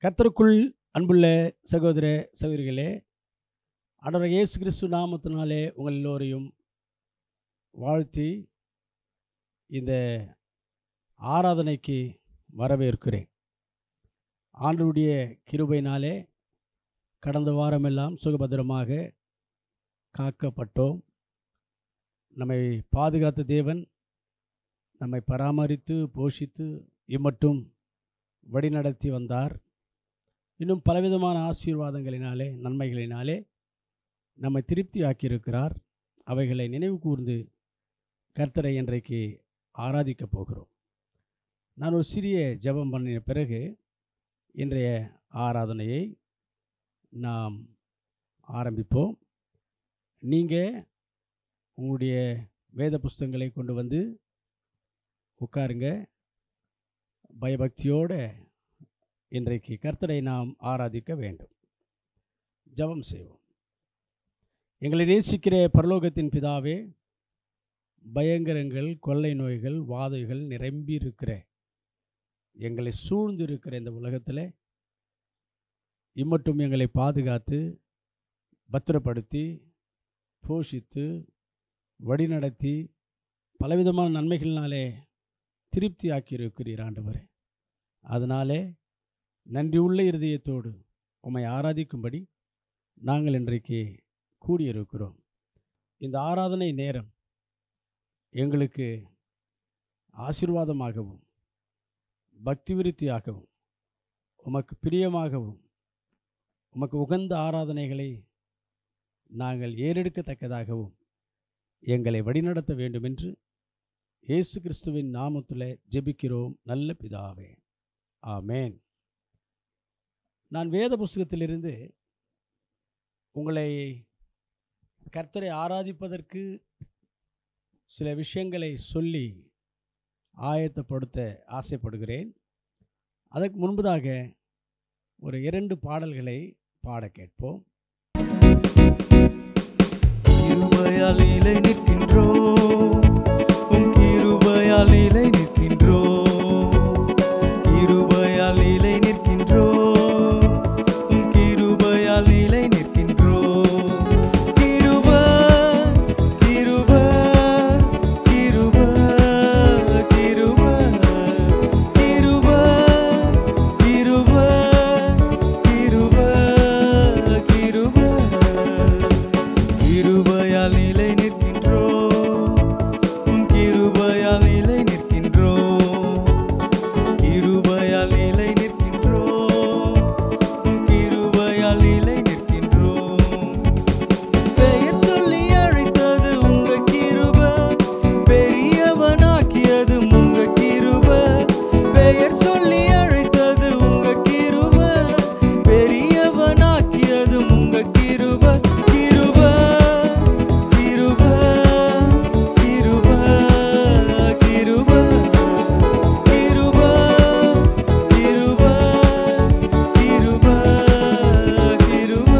கர்த்தருக்குள் அன்புள்ள சகோதர சகோதரிகளே ஆண்டவர் இயேசு கிறிஸ்து நாமத்தினாலே உங்கள் எல்லோரையும் வாழ்த்தி இந்த ஆராதனைக்கு வரவேற்கிறேன் ஆண்டவருடைய கிருபையினாலே கடந்த வாரமெல்லாம் சுகபத்திரமாக காக்கப்பட்டோம் நம்மை பாதுகாத்த தேவன் நம்மை பராமரித்து போஷித்து இம்மட்டும் வழிநடத்தி வந்தார் இன்னும் பலவிதமான ஆசீர்வாதங்களினாலே நன்மைகளினாலே நம்மை திருப்தி ஆக்கியிருக்கிறார் அவைகளை நினைவு கூர்ந்து கர்த்தரை இன்றைக்கு ஆராதிக்கப் போகிறோம் நான் ஒரு சிறிய ஜெபம் பண்ணின பிறகு இன்றைய ஆராதனையை நாம் ஆரம்பிப்போம் நீங்கள் உங்களுடைய வேத புஸ்தகங்களை கொண்டு வந்து உட்காருங்க பயபக்தியோடு இன்றைக்கு கர்த்தரை நாம் ஆராதிக்க வேண்டும் ஜெபம் செய்வோம் எங்களை நேசிக்கிற பரலோகத்தின் பிதாவே பயங்கரங்கள் கொள்ளை நோய்கள் வாதைகள் நிரம்பி இருக்கிற எங்களை சூழ்ந்து இருக்கிற இந்த உலகத்தில் இம்மட்டும் எங்களை பாதுகாத்து பத்திரப்படுத்தி போஷித்து வழிநடத்தி பலவிதமான நன்மைகளினாலே திருப்தி ஆக்கியிருக்கிறீர் ஆண்டவரே அதனாலே நன்றியுள்ள இருதயத்தோடு உம்மை ஆராதிக்கும்படி நாங்கள் இன்றைக்கு கூடியிருக்கிறோம் இந்த ஆராதனை நேரம் எங்களுக்கு ஆசீர்வாதமாகவும் பக்தி விருத்தியாகவும் உமக்கு பிரியமாகவும் உமக்கு உகந்த ஆராதனைகளை நாங்கள் ஏறெடுக்கத்தக்கதாகவும் எங்களை வழிநடத்த வேண்டும் என்று இயேசு கிறிஸ்துவின் நாமத்தில் ஜெபிக்கிறோம் நல்ல பிதாவே ஆமேன் நான் வேத புஸ்தகத்திலிருந்து உங்களை கர்த்தரை ஆராதிப்பதற்கு சில விஷயங்களை சொல்லி ஆயத்தப்படுத்த ஆசைப்படுகிறேன் அதற்கு முன்பதாக ஒரு இரண்டு பாடல்களை பாட கேட்போம் கிருபையால் நிலை நிற்கின்றோம் உம் கிருபையால் நிலை நிற்கின்றோம் கிருபையால் நிலை நிற்கின்றோம் உம் கிருபையால் நிலை நிற்கின்றோம் கிருபை கிருபை கிருபை கிருபை கிருபை கிருபை கிருபை கிருபை கிருபையால் நிலை நிற்கின்றோம் உம் கிருபையால் நிலை நிற்கின்றோம் கிருபையால் நிலை நிற்கின்றோம் உம் கிருபையால் நிலை நிற்கின்றோம் பெயர் சொல்லி அழைத்தது உங்க கிருபை பெரியவனாக்கியது உங்க கிருபை பெயர் சொல்லி அழைத்தது உங்க கிருபை பெரியவனாக்கியது உங்க கிருபை கிருபை கிருபை கிருபை கிருபை கிருபை கிருபை கிருபை கிருபை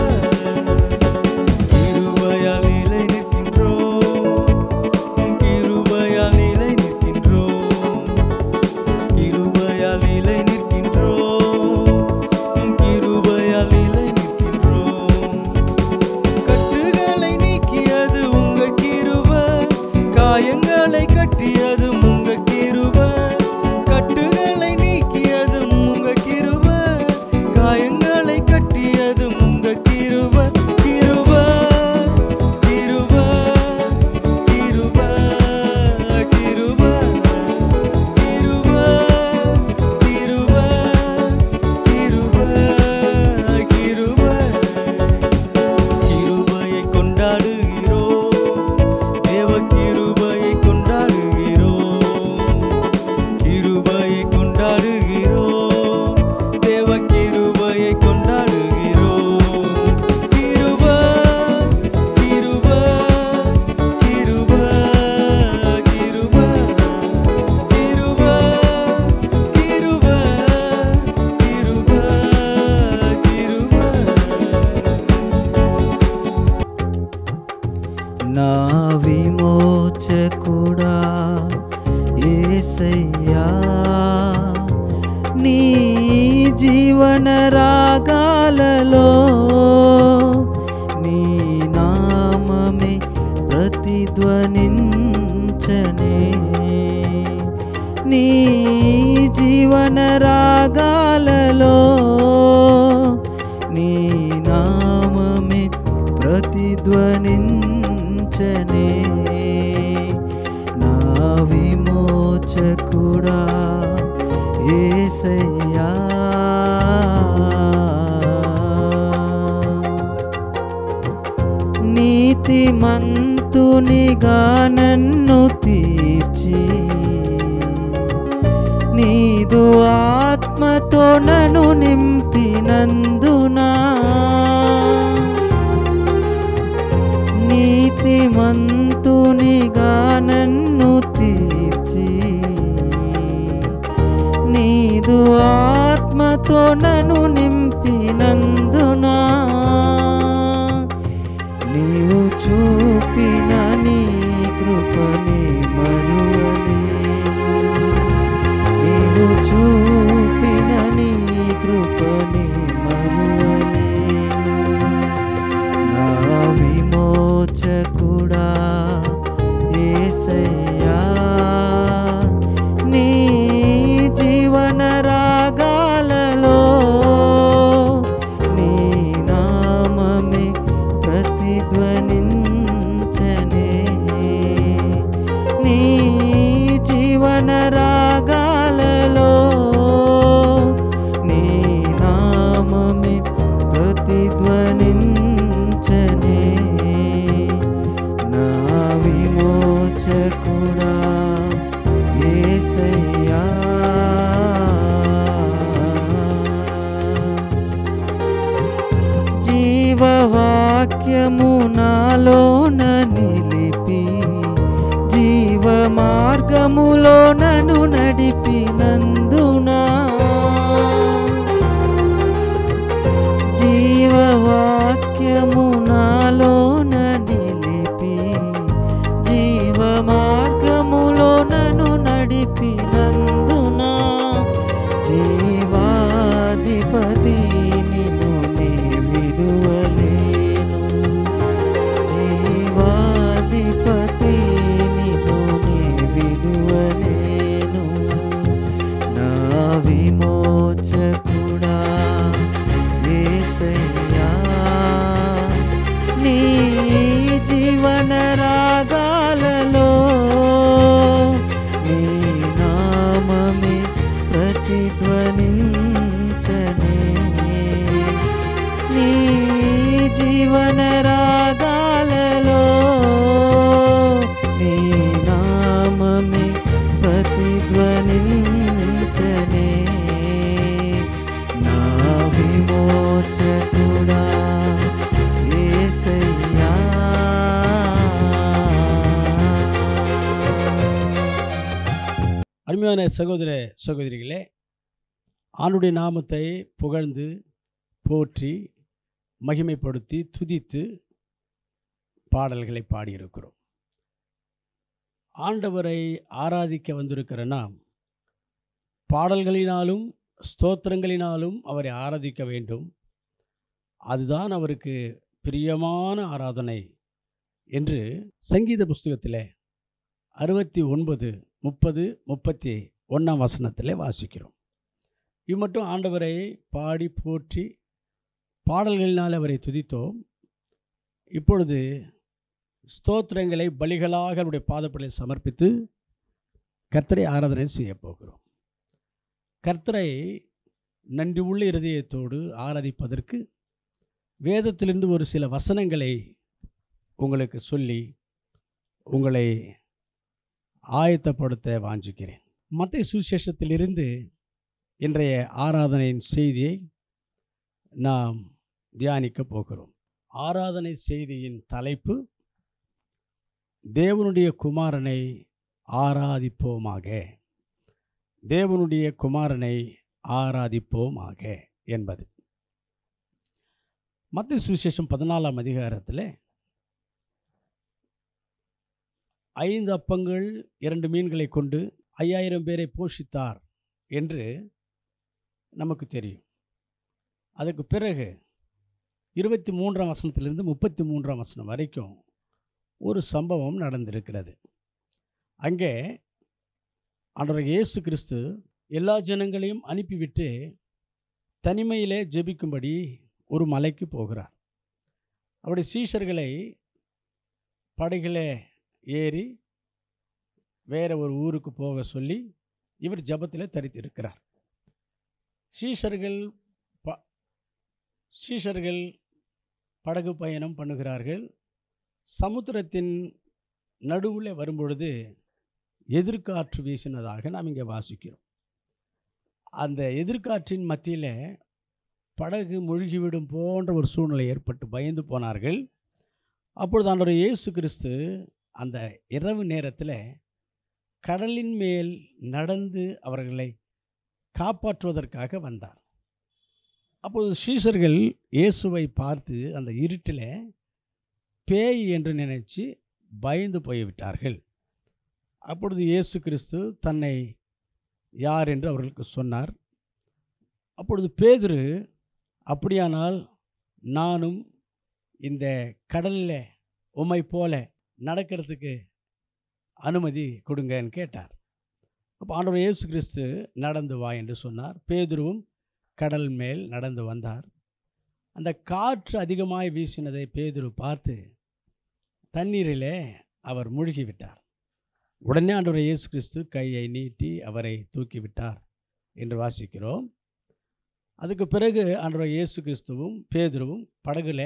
கிருபையால் நிலை நிற்கின்றோம் உம் கிருபையால் நிலை நிற்கின்றோம் கிருபையால் நிலை நிற்கின்றோம் உம் கிருபையால் நிலை நிற்கின்றோம் கட்டுகளை நீக்கியது உங்க கிருபை காயங்களை கட்டியது உங்க கிருபை கட்டுகளை நீக்கியது உங்க கிருபை காயங்களை கட்டியது உங்க கிருபை கிருபை கிருபை கிருபை கிருபை கிருபை கிருபை கிருபை கிருபை கிருபையை கொண்டாடுகிறோம் தேவ கிருபையை கொண்டாடுகிறோம் கிருபையை கொண்டாடுகிறோம் தேவ கிருபையை கொண்டாடுகிறோம் கிருபை கிருபை கிருபை கிருபை கிருபை கிருபை கிருபை கிருபை నా విమోచకుడా ఏసయ్యా నీ జీవన జీవన రాగాలలో నీ నామమే ప్రతిధ్వనించనే నా విమోచకుడా ఏసయ్యా నీతిమంతునిగా నన్ను తీర్చి నీదు ఆత్మతో నన్ను నింపినందునా నీతిమంతునిగా నన్ను తీర్చి నీదు ఆత్మతో నన్ను నింపినందునా నీవు చూపిన నీ కృపని మరువలేను నీవు చూపిన నీ కృపని మరువలేను నా విమోచకుడా ఏసయ్యా నీ జీవన రాగాలలో నీ నామమే ప్రతిధ్వనించనే నీ జీవన రాగాలలో నీ నామమే ప్రతిధ్వనించనే నా విమోచకుడా ఏసయ్యా జీవవాక్యము నాలోన నిలిపి జీవ మార్గములో నన్ను నడిపినందునా జీవవాక్యము నాలోన నిలిపి జీవ మార్గములో నన్ను నడిపినందునా జీవాధిపతి నిన్ను నే విడువలేను జీవాధిపతి నిన్ను నే విడువలేను నా విమోచకుడా ఏసయ్యా నీ జీవన రాగాలలో నీ నామమే ప్రతిధ్వనించనే నీ జీవన రాగాలలో నీ నామమే ప్రతిధ్వనించనే నా విమోచకుడా ఏసయ్యా அருமையான சகோதர சகோதரிகளே ஆண்டுடைய நாமத்தை புகழ்ந்து போற்றி மகிமைப்படுத்தி துதித்து பாடல்களை பாடியிருக்கிறோம் ஆண்டவரை ஆராதிக்க வந்திருக்கிற நாம் பாடல்களினாலும் ஸ்தோத்திரங்களினாலும் அவரை ஆராதிக்க வேண்டும் அதுதான் அவருக்கு பிரியமான ஆராதனை என்று சங்கீத புஸ்தகத்தில் அறுபத்தி ஒன்பது முப்பது முப்பத்தி ஒன்றாம் வசனத்தில் வாசிக்கிறோம் இது மட்டும் ஆண்டவரை பாடி போற்றி பாடல்களினால் அவரை துதித்தோம் இப்பொழுது ஸ்தோத்திரங்களை பலிகளாக அவருடைய பாதப்படியில் சமர்ப்பித்து கர்த்தரை ஆராதனை செய்ய போகிறோம் கர்த்தரை நன்றி உள்ள இருதயத்தோடு ஆராதிப்பதற்கு வேதத்திலிருந்து ஒரு சில வசனங்களை உங்களுக்கு சொல்லி உங்களை ஆயத்தப்படுத்த வாஞ்சிக்கிறேன் மத்திய சுசேஷத்திலிருந்து இன்றைய ஆராதனையின் செய்தியை நாம் தியானிக்க போகிறோம் ஆராதனை செய்தியின் தலைப்பு தேவனுடைய குமாரனை ஆராதிப்போமாக தேவனுடைய குமாரனை ஆராதிப்போமாக என்பது மத்திய சுவிசேஷம் பதினாலாம் அதிகாரத்தில் ஐந்து அப்பங்கள் இரண்டு மீன்களை கொண்டு ஐயாயிரம் பேரை போஷித்தார் என்று நமக்கு தெரியும் அதுக்கு பிறகு இருபத்தி மூன்றாம் வசனத்திலிருந்து முப்பத்தி மூன்றாம் வசனம் வரைக்கும் ஒரு சம்பவம் நடந்திருக்கிறது அங்கே ஆண்டவர் இயேசு கிறிஸ்து எல்லா ஜனங்களையும் அனுப்பிவிட்டு தனிமையிலே ஜெபிக்கும்படி ஒரு மலைக்கு போகிறார் அவருடைய சீஷர்களை படகிலே ஏறி வேற ஒரு ஊருக்கு போக சொல்லி இவர் ஜபத்தில் தரித்திருக்கிறார் சீஷர்கள் ப சீஷர்கள் படகு பயணம் பண்ணுகிறார்கள் சமுத்திரத்தின் நடுவில் வரும்பொழுது எதிர்காற்று வீசினதாக நாம் இங்கே வாசிக்கிறோம் அந்த எதிர்காற்றின் மத்தியில் படகு மூழ்கிவிடும் போன்ற ஒரு சூழ்நிலை ஏற்பட்டு பயந்து போனார்கள் அப்பொழுது ஆண்டவர் இயேசு கிறிஸ்து அந்த இரவு நேரத்தில் கடலின் மேல் நடந்து அவர்களை காப்பாற்றுவதற்காக வந்தார் அப்போது சீஷர்கள் இயேசுவை பார்த்து அந்த இருட்டில் பேய் என்று நினைச்சு பயந்து போய்விட்டார்கள் அப்பொழுது இயேசு கிறிஸ்து தன்னை யார் என்று அவர்களுக்கு சொன்னார் அப்பொழுது பேதுரு அப்படியானால் நானும் இந்த கடலில் உம்மை போல நடக்கிறதுக்கு அனுமதி கொடுங்கன்னு கேட்டார் அப்போ ஆண்டவர் இயேசு கிறிஸ்து நடந்து வா என்று சொன்னார் பேதுருவும் கடல் மேல் நடந்து வந்தார் அந்த காற்று அதிகமாய் வீசினதை பேதுரு பார்த்து தண்ணீரிலே அவர் மூழ்கிவிட்டார் உடனே ஆண்டவர் இயேசு கிறிஸ்து கையை நீட்டி அவரை தூக்கிவிட்டார் என்று வாசிக்கிறோம் அதுக்கு பிறகு ஆண்டவர் இயேசு கிறிஸ்துவும் பேதுருவும் படகுல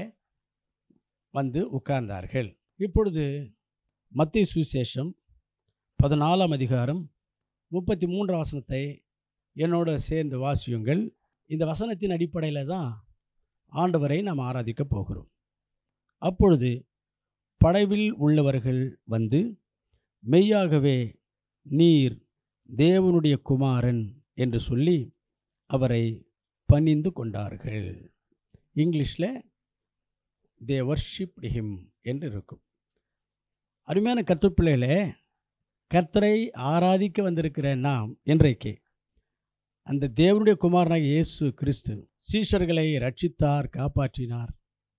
வந்து உட்கார்ந்தார்கள் இப்பொழுது மத்திய சுவிசேஷம் பதினாலாம் அதிகாரம் முப்பத்தி மூன்றாம் வசனத்தை என்னோட சேர்ந்து வாசியுங்கள் இந்த வசனத்தின் அடிப்படையில் தான் ஆண்டவரை நாம் ஆராதிக்க போகிறோம் அப்பொழுது படவில் உள்ளவர்கள் வந்து மெய்யாகவே நீர் தேவனுடைய குமாரன் என்று சொல்லி அவரை பணிந்து கொண்டார்கள் இங்கிலீஷில் தே வர்ஷிப் ஹிம் என்று இருக்கும் அருமையான கற்றுப்பிள்ளையிலே கர்த்தரை ஆராதிக்க வந்திருக்கிற நாம் இன்றைக்கு அந்த தேவனுடைய குமாரனாக இயேசு கிறிஸ்து சீஷர்களை ரட்சித்தார் காப்பாற்றினார்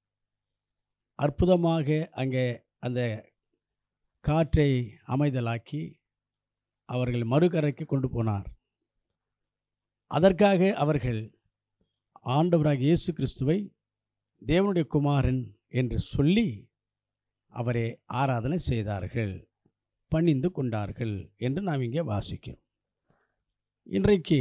அற்புதமாக அங்கே அந்த காற்றை அமைதலாக்கி அவர்கள் மறுகரைக்கு கொண்டு போனார் அதற்காக அவர்கள் ஆண்டவராக இயேசு கிறிஸ்துவை தேவனுடைய குமாரன் என்று சொல்லி அவரை ஆராதனை செய்தார்கள் பணிந்து கொண்டார்கள் என்று நாம் இங்கே வாசிக்கிறோம் இன்றைக்கு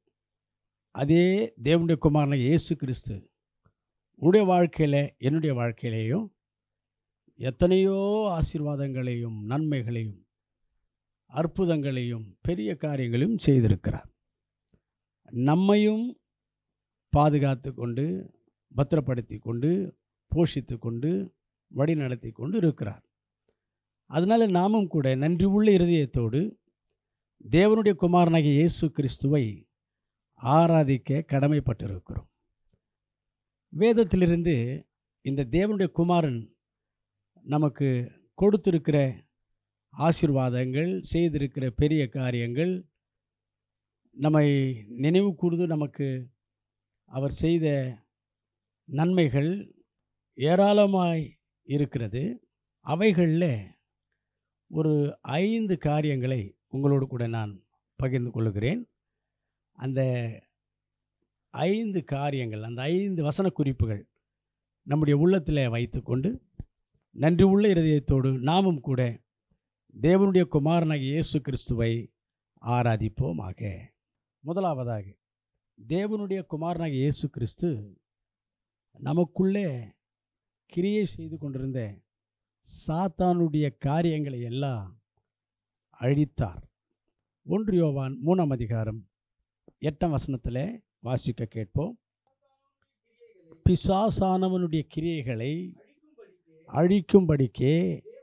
அதே தேவனுடைய குமாரன இயேசு கிறிஸ்து உன்னுடைய வாழ்க்கையில் என்னுடைய வாழ்க்கையிலேயும் எத்தனையோ ஆசீர்வாதங்களையும் நன்மைகளையும் அற்புதங்களையும் பெரிய காரியங்களையும் செய்திருக்கிறார் நம்மையும் பாதுகாத்து கொண்டு பத்திரப்படுத்தி கொண்டு போஷித்து கொண்டு வழி நடத்தி கொண்டு இருக்கிறார் அதனால் நாமும் கூட நன்றி உள்ள இருதயத்தோடு தேவனுடைய குமாரனாகிய இயேசு கிறிஸ்துவை ஆராதிக்க கடமைப்பட்டிருக்கிறோம் வேதத்திலிருந்து இந்த தேவனுடைய குமாரன் நமக்கு கொடுத்திருக்கிற ஆசீர்வாதங்கள் செய்திருக்கிற பெரிய காரியங்கள் நம்மை நினைவு கூர்ந்து நமக்கு அவர் செய்த நன்மைகள் ஏராளமாய் இருக்கிறது அவைகளில் ஒரு ஐந்து காரியங்களை உங்களோடு கூட நான் பகிர்ந்து கொள்கிறேன் அந்த ஐந்து காரியங்கள் அந்த ஐந்து வசன குறிப்புகள் நம்முடைய உள்ளத்தில் வைத்துக்கொண்டு நன்றி உள்ள இருதயத்தோடு நாமும் கூட தேவனுடைய குமாரனாகிய இயேசு கிறிஸ்துவை ஆராதிப்போமாக முதலாவதாக தேவனுடைய குமாரனாகிய இயேசு கிறிஸ்து நமக்குள்ளே கிரியை செய்து கொண்டிருந்த சாத்தானுடைய காரியங்களை எல்லாம் அழித்தார் ஒன்று யோவான் மூணாம் அதிகாரம் எட்டாம் வசனத்தில் வாசிக்க கேட்போம் பிசாசானவனுடைய கிரியைகளை அழிக்கும்படிக்கே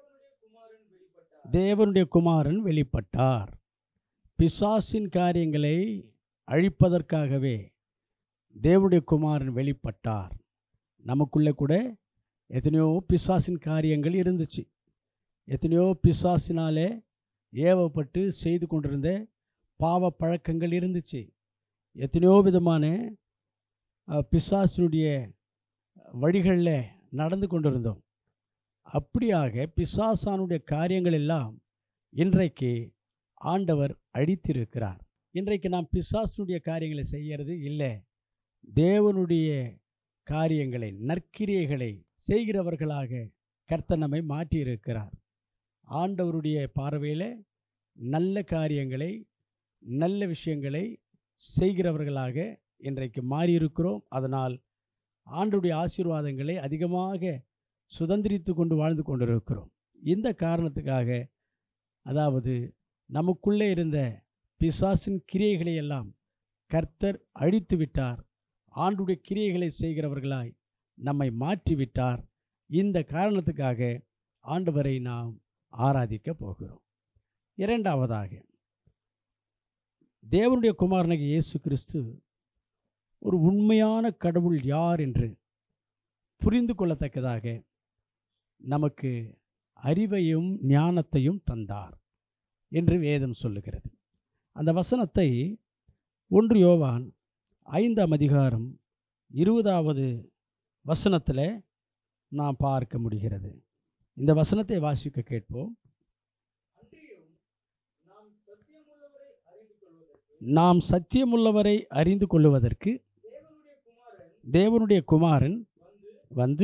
தேவனுடைய குமாரன் வெளிப்பட்டார் பிசாசின் காரியங்களை அழிப்பதற்காகவே தேவனுடைய குமாரன் வெளிப்பட்டார் நமக்குள்ளே கூட எத்தனையோ பிசாசின் காரியங்கள் இருந்துச்சு எத்தனையோ பிசாசினாலே ஏவப்பட்டு செய்து கொண்டிருந்த பாவ பழக்கங்கள் இருந்துச்சு எத்தனையோ விதமான அஹ், பிசாசினுடைய வழிகளில் நடந்து கொண்டிருந்தோம் அப்படியாக பிசாசானுடைய காரியங்கள் எல்லாம் இன்றைக்கு ஆண்டவர் அழித்திருக்கிறார் இன்றைக்கு நாம் பிசாசனுடைய காரியங்களை செய்கிறது இல்லை தேவனுடைய காரியங்களை நற்கிரியைகளை செய்கிறவர்களாக கர்த்தர் நம்மை மாற்றியிருக்கிறார் ஆண்டவருடைய பார்வையில் நல்ல காரியங்களை நல்ல விஷயங்களை செய்கிறவர்களாக இன்றைக்கு மாறியிருக்கிறோம் அதனால் ஆண்டுடைய ஆசீர்வாதங்களை அதிகமாக சுதந்திரித்து கொண்டு வாழ்ந்து கொண்டிருக்கிறோம் இந்த காரணத்துக்காக அதாவது நமக்குள்ளே இருந்த பிசாசின் கிரியைகளை எல்லாம் கர்த்தர் அழித்து விட்டார் ஆண்டுடைய கிரியைகளை செய்கிறவர்களாய் நம்மை மாற்றிவிட்டார் இந்த காரணத்துக்காக ஆண்டவரை நாம் ஆராதிக்க போகிறோம் இரண்டாவதாக தேவனுடைய குமாரனாகிய இயேசு கிறிஸ்து ஒரு உண்மையான கடவுள் யார் என்று புரிந்து கொள்ளத்தக்கதாக நமக்கு அறிவையும் ஞானத்தையும் தந்தார் என்று வேதம் சொல்லுகிறது அந்த வசனத்தை ஒன்று யோவான் ஐந்தாம் அதிகாரம் இருபதாவது வசனத்தில் நாம் பார்க்க முடிகிறது இந்த வசனத்தை வாசிக்க கேட்போம் நாம் சத்தியமுள்ளவரை அறிந்து கொள்வதற்கு தேவனுடைய குமாரன் வந்து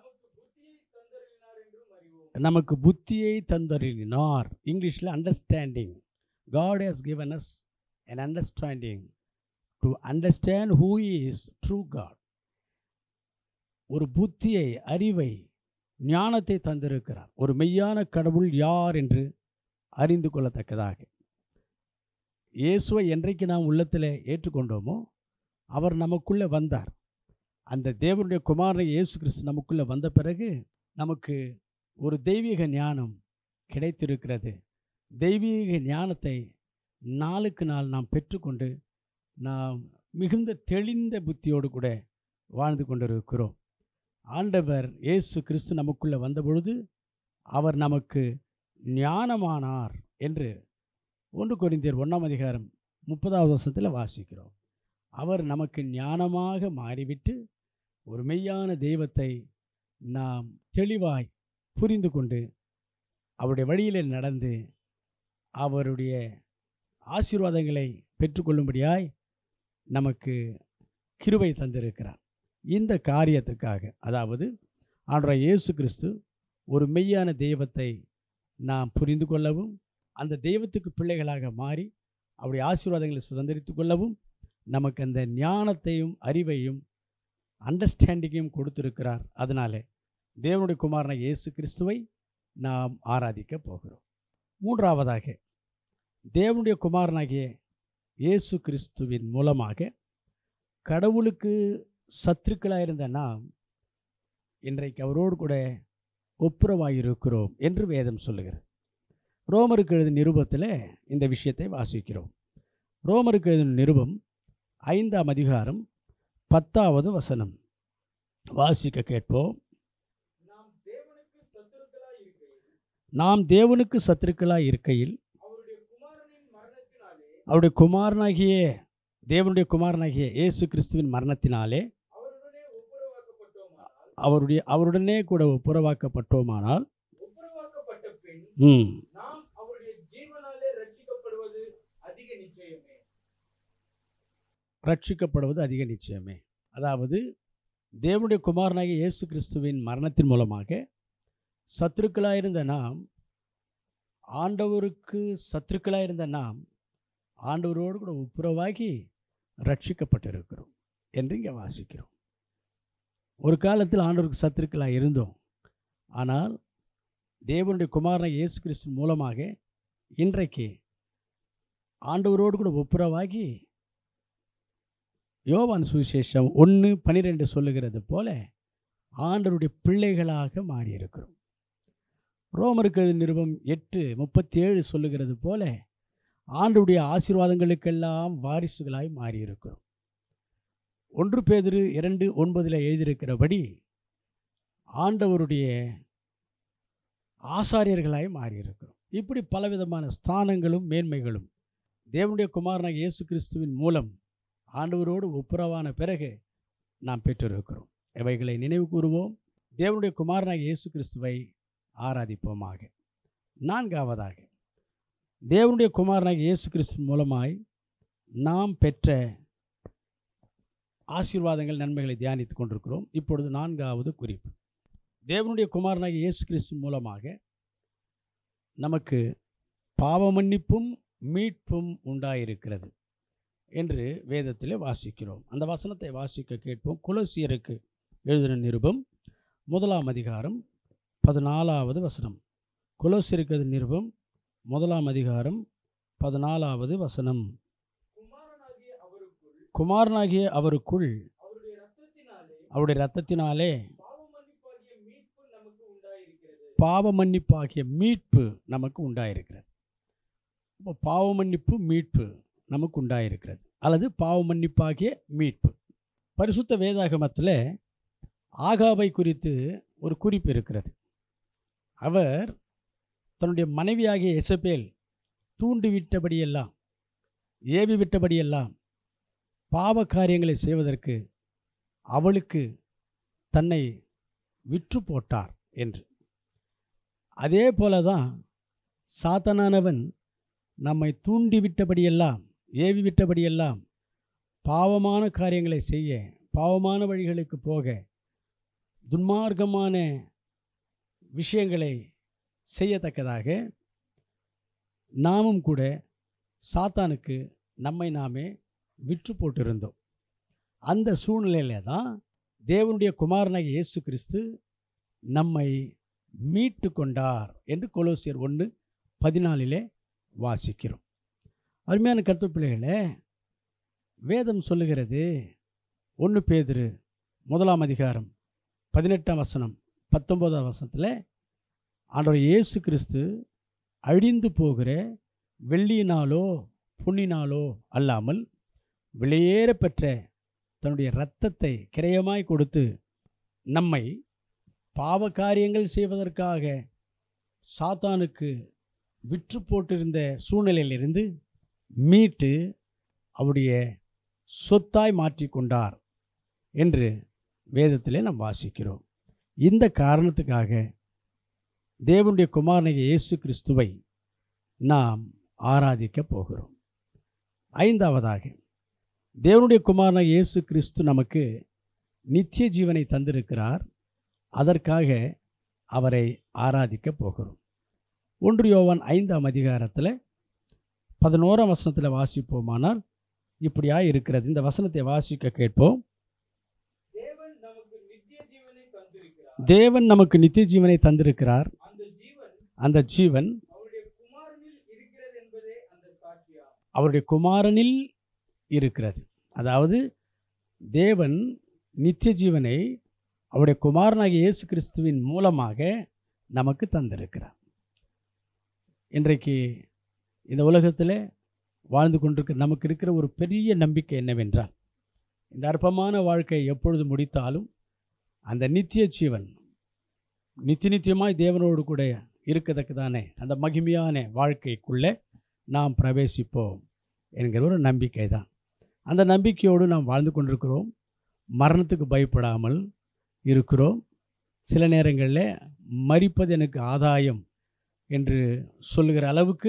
நமக்கு புத்தியை தந்தருளினார் இங்கிலீஷில் understanding God has given us an understanding to understand who is true God ஒரு புத்தியை அறிவை ஞானத்தை தந்திருக்கிறார் ஒரு மெய்யான கடவுள் யார் என்று அறிந்து கொள்ளத்தக்கதாக இயேசுவை என்றைக்கு நாம் உள்ளத்தில் ஏற்றுக்கொண்டோமோ அவர் நமக்குள்ளே வந்தார் அந்த தேவனுடைய குமாரனை இயேசு கிறிஸ்து நமக்குள்ளே வந்த பிறகு நமக்கு ஒரு தெய்வீக ஞானம் கிடைத்திருக்கிறது தெய்வீக ஞானத்தை நாளுக்கு நாள் நாம் பெற்றுக்கொண்டு நாம் மிகுந்த தெளிந்த புத்தியோடு கூட வாழ்ந்து கொண்டிருக்கிறோம் ஆண்டவர் இயேசு கிறிஸ்து நமக்குள்ளே வந்தபொழுது அவர் நமக்கு ஞானமானார் என்று ஒன்று கொரிந்தியர் ஒன்றாம் அதிகாரம் முப்பதாவது வருஷத்தில் வாசிக்கிறோம் அவர் நமக்கு ஞானமாக மாறிவிட்டு ஒரு மெய்யான தெய்வத்தை நாம் தெளிவாய் புரிந்து கொண்டு அவருடைய வழியில் நடந்து அவருடைய ஆசீர்வாதங்களை பெற்றுக்கொள்ளும்படியாய் நமக்கு கிருபை தந்திருக்கிறார் இந்த காரியத்துக்காக அதாவது ஆண்டவர் இயேசு கிறிஸ்து ஒரு மெய்யான தெய்வத்தை நாம் புரிந்து கொள்ளவும் அந்த தெய்வத்துக்கு பிள்ளைகளாக மாறி அவருடைய ஆசீர்வாதங்களை சுதந்திரித்து கொள்ளவும் நமக்கு அந்த ஞானத்தையும் அறிவையும் அண்டர்ஸ்டாண்டிங்கையும் கொடுத்திருக்கிறார் அதனாலே தேவனுடைய குமாரனை இயேசு கிறிஸ்துவை நாம் ஆராதிக்க போகிறோம் மூன்றாவதாக தேவனுடைய குமாரனாகிய இயேசு கிறிஸ்துவின் மூலமாக கடவுளுக்கு சத்துருக்களாக இருந்த நாம் இன்றைக்கு அவரோடு கூட ஒப்புரவாயிருக்கிறோம் என்று வேதம் சொல்லுகிறது ரோமருக்கு எழுதின நிருபத்தில் இந்த விஷயத்தை வாசிக்கிறோம் ரோமருக்கு எழுதின நிருபம் ஐந்தாம் அதிகாரம் பத்தாவது வசனம் வாசிக்க கேட்போம் நாம் தேவனுக்கு சத்துருக்களாய் இருக்கையில் அவருடைய குமாரனாகிய தேவனுடைய குமாரனாகிய இயேசு கிறிஸ்துவின் மரணத்தினாலே அவருடைய அவருடனே கூட ஒப்புரவாக்கப்பட்டோமானால் ஒப்புரவாக்கப்பட்ட பின் ம் நாம் அவருடைய ஜீவனாலே ரட்சிக்கப்படுவது அதிக நிச்சயமே ரட்சிக்கப்படுவது அதிக நிச்சயமே அதாவது தேவனுடைய குமாரனாகிய இயேசு கிறிஸ்துவின் மரணத்தின் மூலமாக சத்துருக்களாயிருந்த நாம் ஆண்டவருக்கு சத்துருக்களாயிருந்த நாம் ஆண்டவரோடு கூட ஒப்புரவாகி ரட்சிக்கப்பட்டிருக்கிறோம் என்று இங்கே வாசிக்கிறோம் ஒரு காலத்தில் ஆண்டவருக்கு சத்துருக்களாக இருந்தோம் ஆனால் தேவனுடைய குமாரனை இயேசு கிறிஸ்து மூலமாக இன்றைக்கு ஆண்டவரோடு கூட ஒப்புரவாகி யோவான் சுவிசேஷம் ஒன்று பன்னிரெண்டு சொல்லுகிறது போல ஆண்டவருடைய பிள்ளைகளாக மாறியிருக்கிறோம் ரோமருக்கு எழுதின நிருபம் எட்டு முப்பத்தி ஏழு சொல்லுகிறது போல ஆண்டவருடைய ஆசீர்வாதங்களுக்கெல்லாம் வாரிசுகளாய் மாறியிருக்கிறோம் ஒன்று பேதிரு இரண்டு ஒன்பதில் எழுதியிருக்கிறபடி ஆண்டவருடைய ஆசாரியர்களாய் மாறியிருக்கிறோம் இப்படி பலவிதமான ஸ்தானங்களும் மேன்மைகளும் தேவனுடைய குமாரனாக இயேசு கிறிஸ்துவின் மூலம் ஆண்டவரோடு ஒப்புரவான பிறகு நாம் பெற்றிருக்கிறோம் இவைகளை நினைவு கூறுவோம் தேவனுடைய குமாரனாக இயேசு கிறிஸ்துவை ஆராதிப்போமாக நான்காவதாக தேவனுடைய குமாரனாக இயேசு கிறிஸ்து மூலமாய் நாம் பெற்ற ஆசீர்வாதங்கள் நன்மைகளை தியானித்துக் கொண்டிருக்கிறோம் இப்பொழுது நான்காவது குறிப்பு தேவனுடைய குமாரனாகிய இயேசு கிறிஸ்து மூலமாக நமக்கு பாவ மன்னிப்பும் மீட்பும் உண்டாயிருக்கிறது என்று வேதத்திலே வாசிக்கிறோம் அந்த வசனத்தை வாசிக்க கேட்போம் குலசியருக்கு எழுதின நிருபம் முதலாம் அதிகாரம் பதினாலாவது வசனம் குலசியருக்கு நிருபம் முதலாம் அதிகாரம் பதினாலாவது வசனம் குமாரனாகிய அவருக்குள் குமாரனாகிய அவருக்குள் அவருடைய ரத்தத்தினாலே அவருடைய இரத்தத்தினாலே பாவமன்னிப்பாகிய மீட்பு நமக்கு உண்டாயிருக்கிறது பாவ மன்னிப்பாகிய மீட்பு நமக்கு உண்டாயிருக்கிறது இப்போ பாவ மன்னிப்பு மீட்பு நமக்கு உண்டாயிருக்கிறது அல்லது பாவ மன்னிப்பாகிய மீட்பு பரிசுத்த வேதாகமத்தில் ஆகாபை குறித்து ஒரு குறிப்பு இருக்கிறது அவர் தன்னுடைய மனைவியாகிய எசபேல் தூண்டிவிட்டபடியெல்லாம் ஏவி விட்டபடியெல்லாம் பாவ காரியங்களை செய்வதற்கு அவளுக்கு தன்னை விற்று போட்டார் என்று அதே போல தான் சாத்தனானவன் நம்மை தூண்டிவிட்டபடியெல்லாம் ஏவி விட்டபடியெல்லாம் பாவமான காரியங்களை செய்ய பாவமான வழிகளுக்கு போக துன்மார்க்கமான விஷயங்களை செய்யத்தக்கதாக நாமும் கூட சாத்தானுக்கு நம்மை நாமே விற்று போட்டிருந்தோம் அந்த சூழ்நிலையில தான் தேவனுடைய குமாரனாகிய இயேசு கிறிஸ்து நம்மை மீட்டு கொண்டார் என்று கொலோசியர் ஒன்று பதினாலிலே வாசிக்கிறோம் அருமையான கருத்து பிள்ளைகளே வேதம் சொல்லுகிறது ஒன்று பேதுரு முதலாம் அதிகாரம் பதினெட்டாம் வசனம் பத்தொன்பதாம் வசனத்தில் ஆண்டவர் இயேசு கிறிஸ்து அழிந்து போகிற வெள்ளியினாலோ பொன்னினாலோ அல்லாமல் விலையேற பெற்ற தன்னுடைய இரத்தத்தை கிரயமாய் கொடுத்து நம்மை பாவ காரியங்கள் செய்வதற்காக சாத்தானுக்கு விற்று போட்டிருந்த சூழ்நிலையிலிருந்து மீட்டு அவருடைய சொத்தாய் மாற்றிக்கொண்டார் என்று வேதத்திலே நாம் வாசிக்கிறோம் இந்த காரணத்துக்காக தேவனுடைய குமாரனாகிய இயேசு கிறிஸ்துவை நாம் ஆராதிக்க போகிறோம் ஐந்தாவதாக தேவனுடைய குமாரனாகிய இயேசு கிறிஸ்து நமக்கு நித்திய ஜீவனை தந்திருக்கிறார் அதற்காக அவரை ஆராதிக்க போகிறோம் ஒன்று யோவான் ஐந்தாம் அதிகாரத்தில் பதினோராம் வசனத்தில் வாசிப்போமானால் இப்படியா இருக்கிறது இந்த வசனத்தை வாசிக்க கேட்போம் தேவன் நமக்கு நித்திய ஜீவனை தந்திருக்கிறார் தேவன் நமக்கு நித்திய ஜீவனை தந்திருக்கிறார் அந்த ஜீவன் அந்த ஜீவன் அவருடைய குமாரனில் இருக்கிறது என்பதே அந்த சாட்சியா அவருடைய குமாரனில் இருக்கிறது அதாவது தேவன் நித்திய ஜீவனை அவருடைய குமாரனாகிய இயேசு கிறிஸ்துவின் மூலமாக நமக்கு தந்திருக்கிறார் இன்றைக்கு இந்த உலகத்தில் வாழ்ந்து கொண்டிருக்கிற நமக்கு இருக்கிற ஒரு பெரிய நம்பிக்கை என்னவென்றால் இந்த அற்பமான வாழ்க்கை எப்பொழுது முடித்தாலும் அந்த நித்திய ஜீவன் நித்திய நித்தியமாய் தேவனோடு கூட இருக்கத்தக்கதானே அந்த மகிமையான வாழ்க்கைக்குள்ளே நாம் பிரவேசிப்போம் என்கிற ஒரு நம்பிக்கை தான் அந்த நம்பிக்கையோடு நாம் வாழ்ந்து கொண்டிருக்கிறோம் மரணத்துக்கு பயப்படாமல் இருக்கிறோம் சில நேரங்களில் மரிப்பது எனக்கு ஆதாயம் என்று சொல்லுகிற அளவுக்கு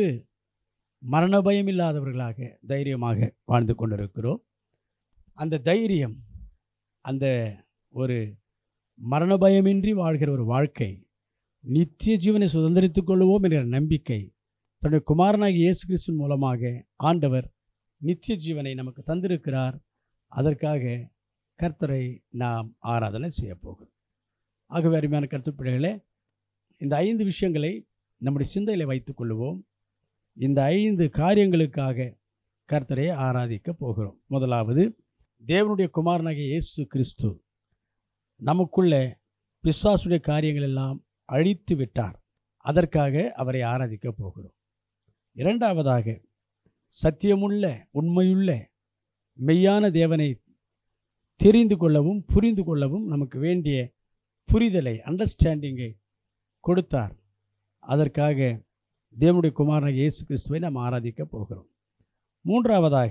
மரண பயம் இல்லாதவர்களாக தைரியமாக வாழ்ந்து கொண்டிருக்கிறோம் அந்த தைரியம் அந்த ஒரு மரண பயமின்றி வாழ்கிற ஒரு வாழ்க்கை நித்திய ஜீவனை சுதந்திரித்துக் கொள்வோம் என்கிற நம்பிக்கை தன்னுடைய குமாரனாகிய இயேசு கிறிஸ்துவின் மூலமாக ஆண்டவர் நித்திய ஜீவனை நமக்கு தந்திருக்கிறார் அதற்காக கர்த்தரை நாம் ஆராதனை செய்ய போகிறோம் ஆகவே அருமையான கருத்துப்பிள்ளைகளே இந்த ஐந்து விஷயங்களை நம்முடைய சிந்தையில் வைத்துக் கொள்ளுவோம் இந்த ஐந்து காரியங்களுக்காக கர்த்தரை ஆராதிக்க போகிறோம் முதலாவது தேவனுடைய குமாரனாகிய இயேசு கிறிஸ்து நமக்குள்ளே பிசாசுடைய காரியங்கள் எல்லாம் அழித்து விட்டார் அதற்காக அவரை ஆராதிக்க போகிறோம் இரண்டாவதாக சத்தியமுள்ள உண்மையுள்ள மெய்யான தேவனை தெரிந்து கொள்ளவும் புரிந்து கொள்ளவும் நமக்கு வேண்டிய புரிதலை அண்டர்ஸ்டாண்டிங்கை கொடுத்தார் அதற்காக தேவனுடைய குமாரனாகிய இயேசு கிறிஸ்துவை நாம் ஆராதிக்க போகிறோம் மூன்றாவதாக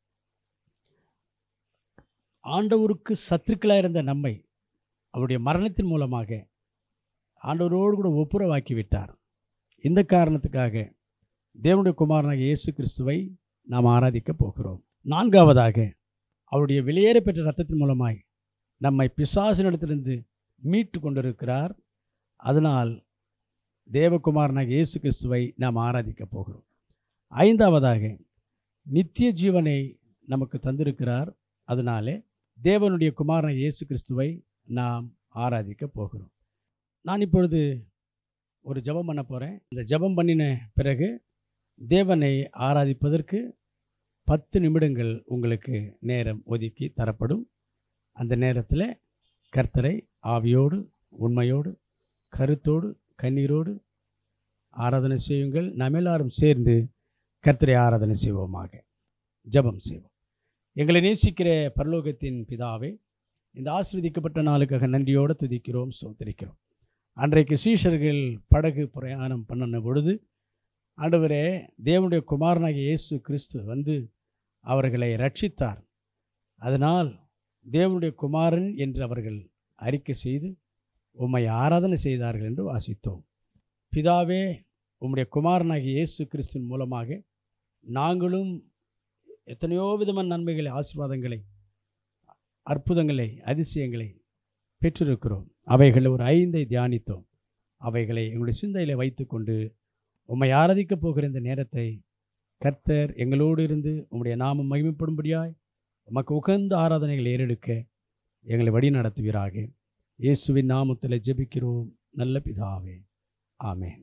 ஆண்டவருக்கு சத்துருக்களாக இருந்த நம்மை அவருடைய மரணத்தின் மூலமாக ஆண்டவரோடு கூட ஒப்புரவாக்கி விட்டார் இந்த காரணத்துக்காக தேவனுடைய குமாரனாகிய இயேசு கிறிஸ்துவை நாம் ஆராதிக்க போகிறோம் நான்காவதாக அவருடைய வெளியேற பெற்ற ரத்தத்தின் மூலமாய் நம்மை பிசாசினிடத்திலிருந்து மீட்டு கொண்டிருக்கிறார் அதனால் தேவகுமாரனாக இயேசு கிறிஸ்துவை நாம் ஆராதிக்கப் போகிறோம் ஐந்தாவதாக நித்திய ஜீவனை நமக்கு தந்திருக்கிறார் அதனாலே தேவனுடைய குமாரன் இயேசு கிறிஸ்துவை நாம் ஆராதிக்க போகிறோம் நான் இப்பொழுது ஒரு ஜெபம் பண்ண போகிறேன் இந்த ஜெபம் பண்ணின பிறகு தேவனை ஆராதிப்பதற்கு பத்து நிமிடங்கள் உங்களுக்கு நேரம் ஒதுக்கி தரப்படும் அந்த நேரத்தில் கர்த்தரை ஆவியோடு உண்மையோடு கருத்தோடு கண்ணீரோடு ஆராதனை செய்யுங்கள் நாம் எல்லாரும் சேர்ந்து கர்த்தரை ஆராதனை செய்வோமாக ஜெபம் செய்வோம் எங்களை நேசிக்கிற பரலோகத்தின் பிதாவே இந்த ஆசீர்வதிக்கப்பட்ட நாளுக்காக நன்றியோடு துதிக்கிறோம் சோதரிக்கிறோம் அன்றைக்கு சீஷர்கள் படகு பிரயாணம் பண்ணின பொழுது ஆண்டவரே தேவனுடைய குமாரனாகிய இயேசு கிறிஸ்து வந்து அவர்களை ரட்சித்தார் அதனால் தேவனுடைய குமாரன் என்று அவர்கள் அறிக்கை செய்து உம்மை ஆராதனை செய்தார்கள் என்று வாசித்தோம் பிதாவே உம்முடைய குமாரனாகிய இயேசு கிறிஸ்துவின் மூலமாக நாங்களும் எத்தனையோ விதமான நன்மைகளை ஆசீர்வாதங்களை அற்புதங்களை அதிசயங்களை பெற்றிருக்கிறோம் அவைகளை ஒரு ஐந்தை தியானித்தோம் அவைகளை எங்களுடைய சிந்தையில் வைத்துக்கொண்டு உம்மை ஆராதிக்கப் போகிற இந்த நேரத்தை கர்த்தர் எங்களோடு இருந்து உம்முடைய நாமம் மகிமைப்படும்படியாய் உமக்கு உகந்த ஆராதனைகளை ஏறெடுக்க எங்களை வழி நடத்துவீராக இயேசுவின் நாமத்தில் ஜெபிக்கிறோம் நல்ல பிதாவே ஆமென்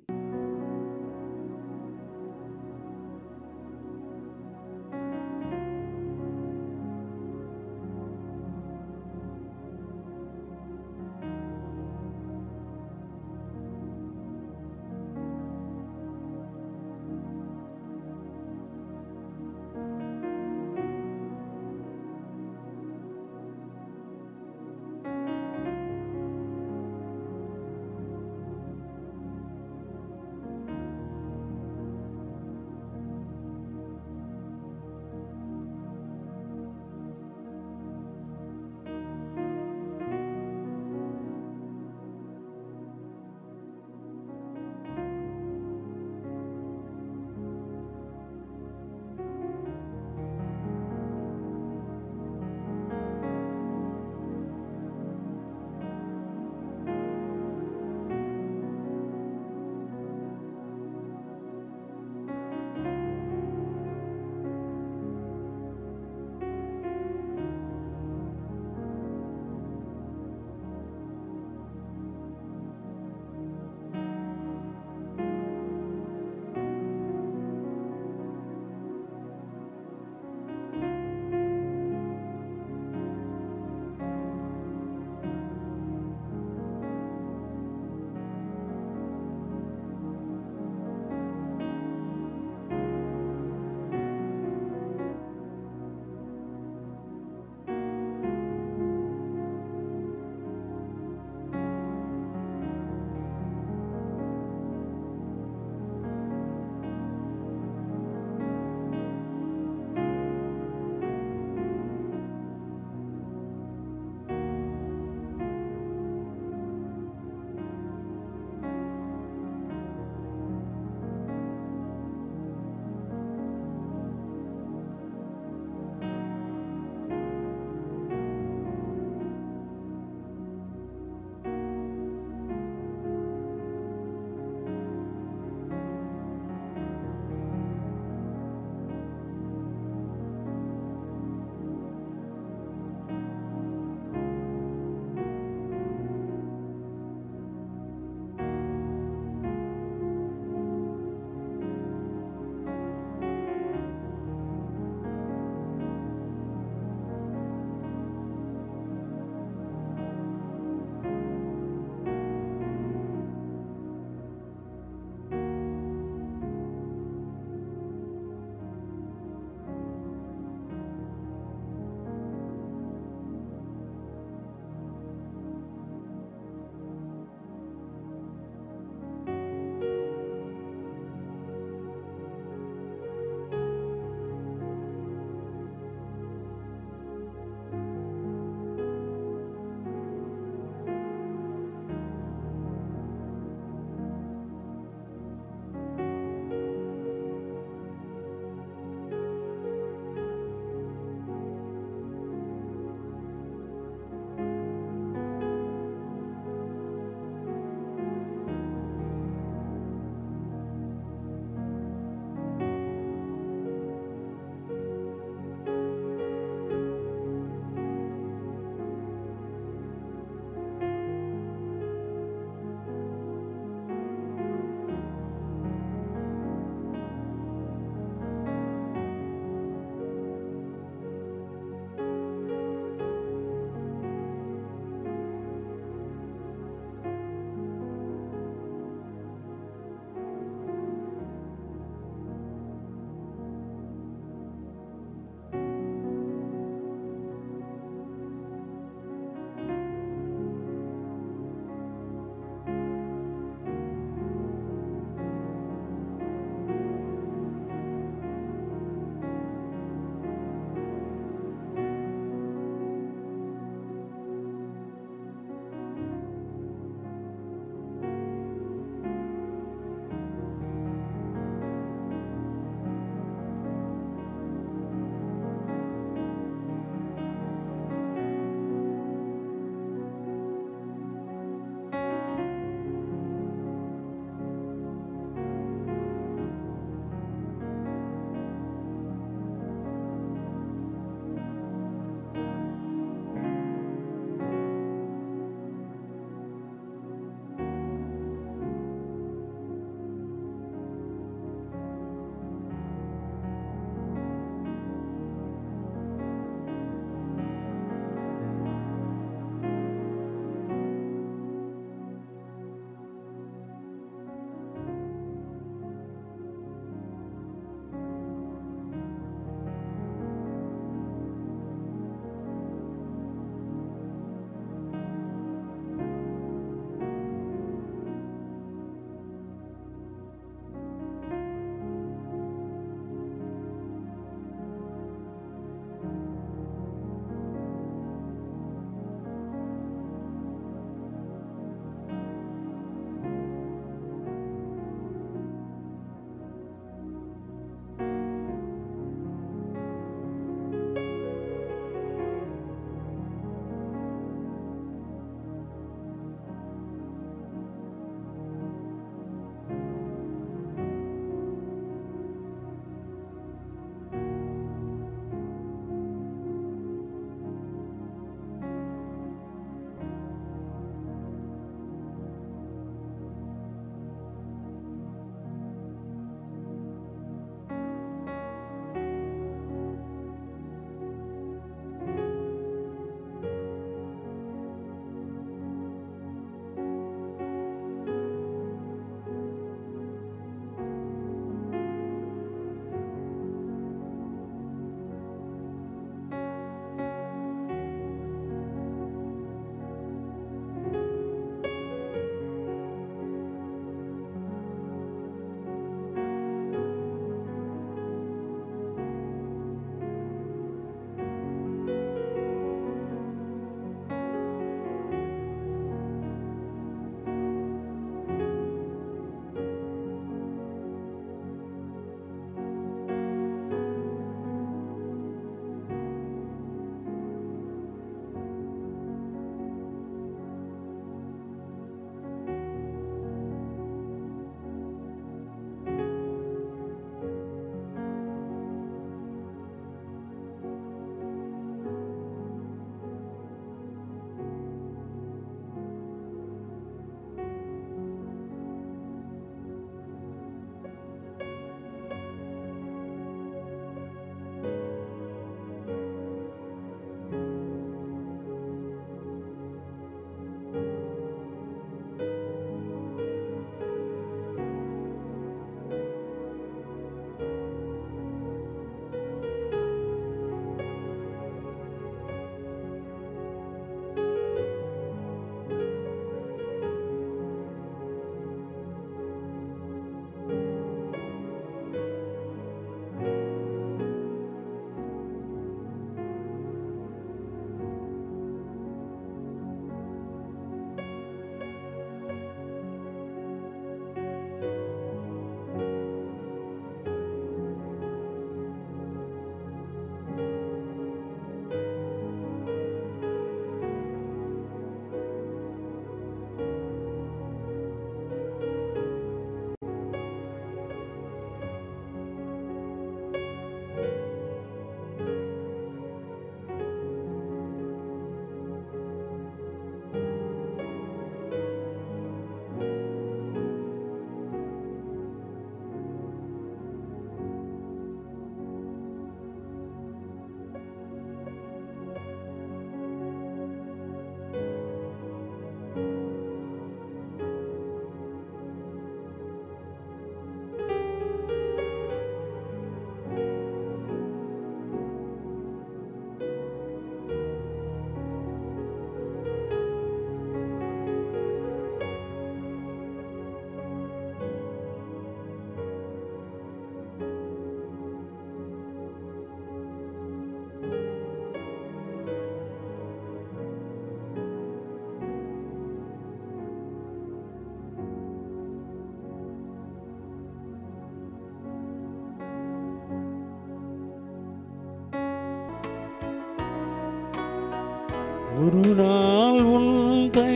ஒரு நாள் உந்தை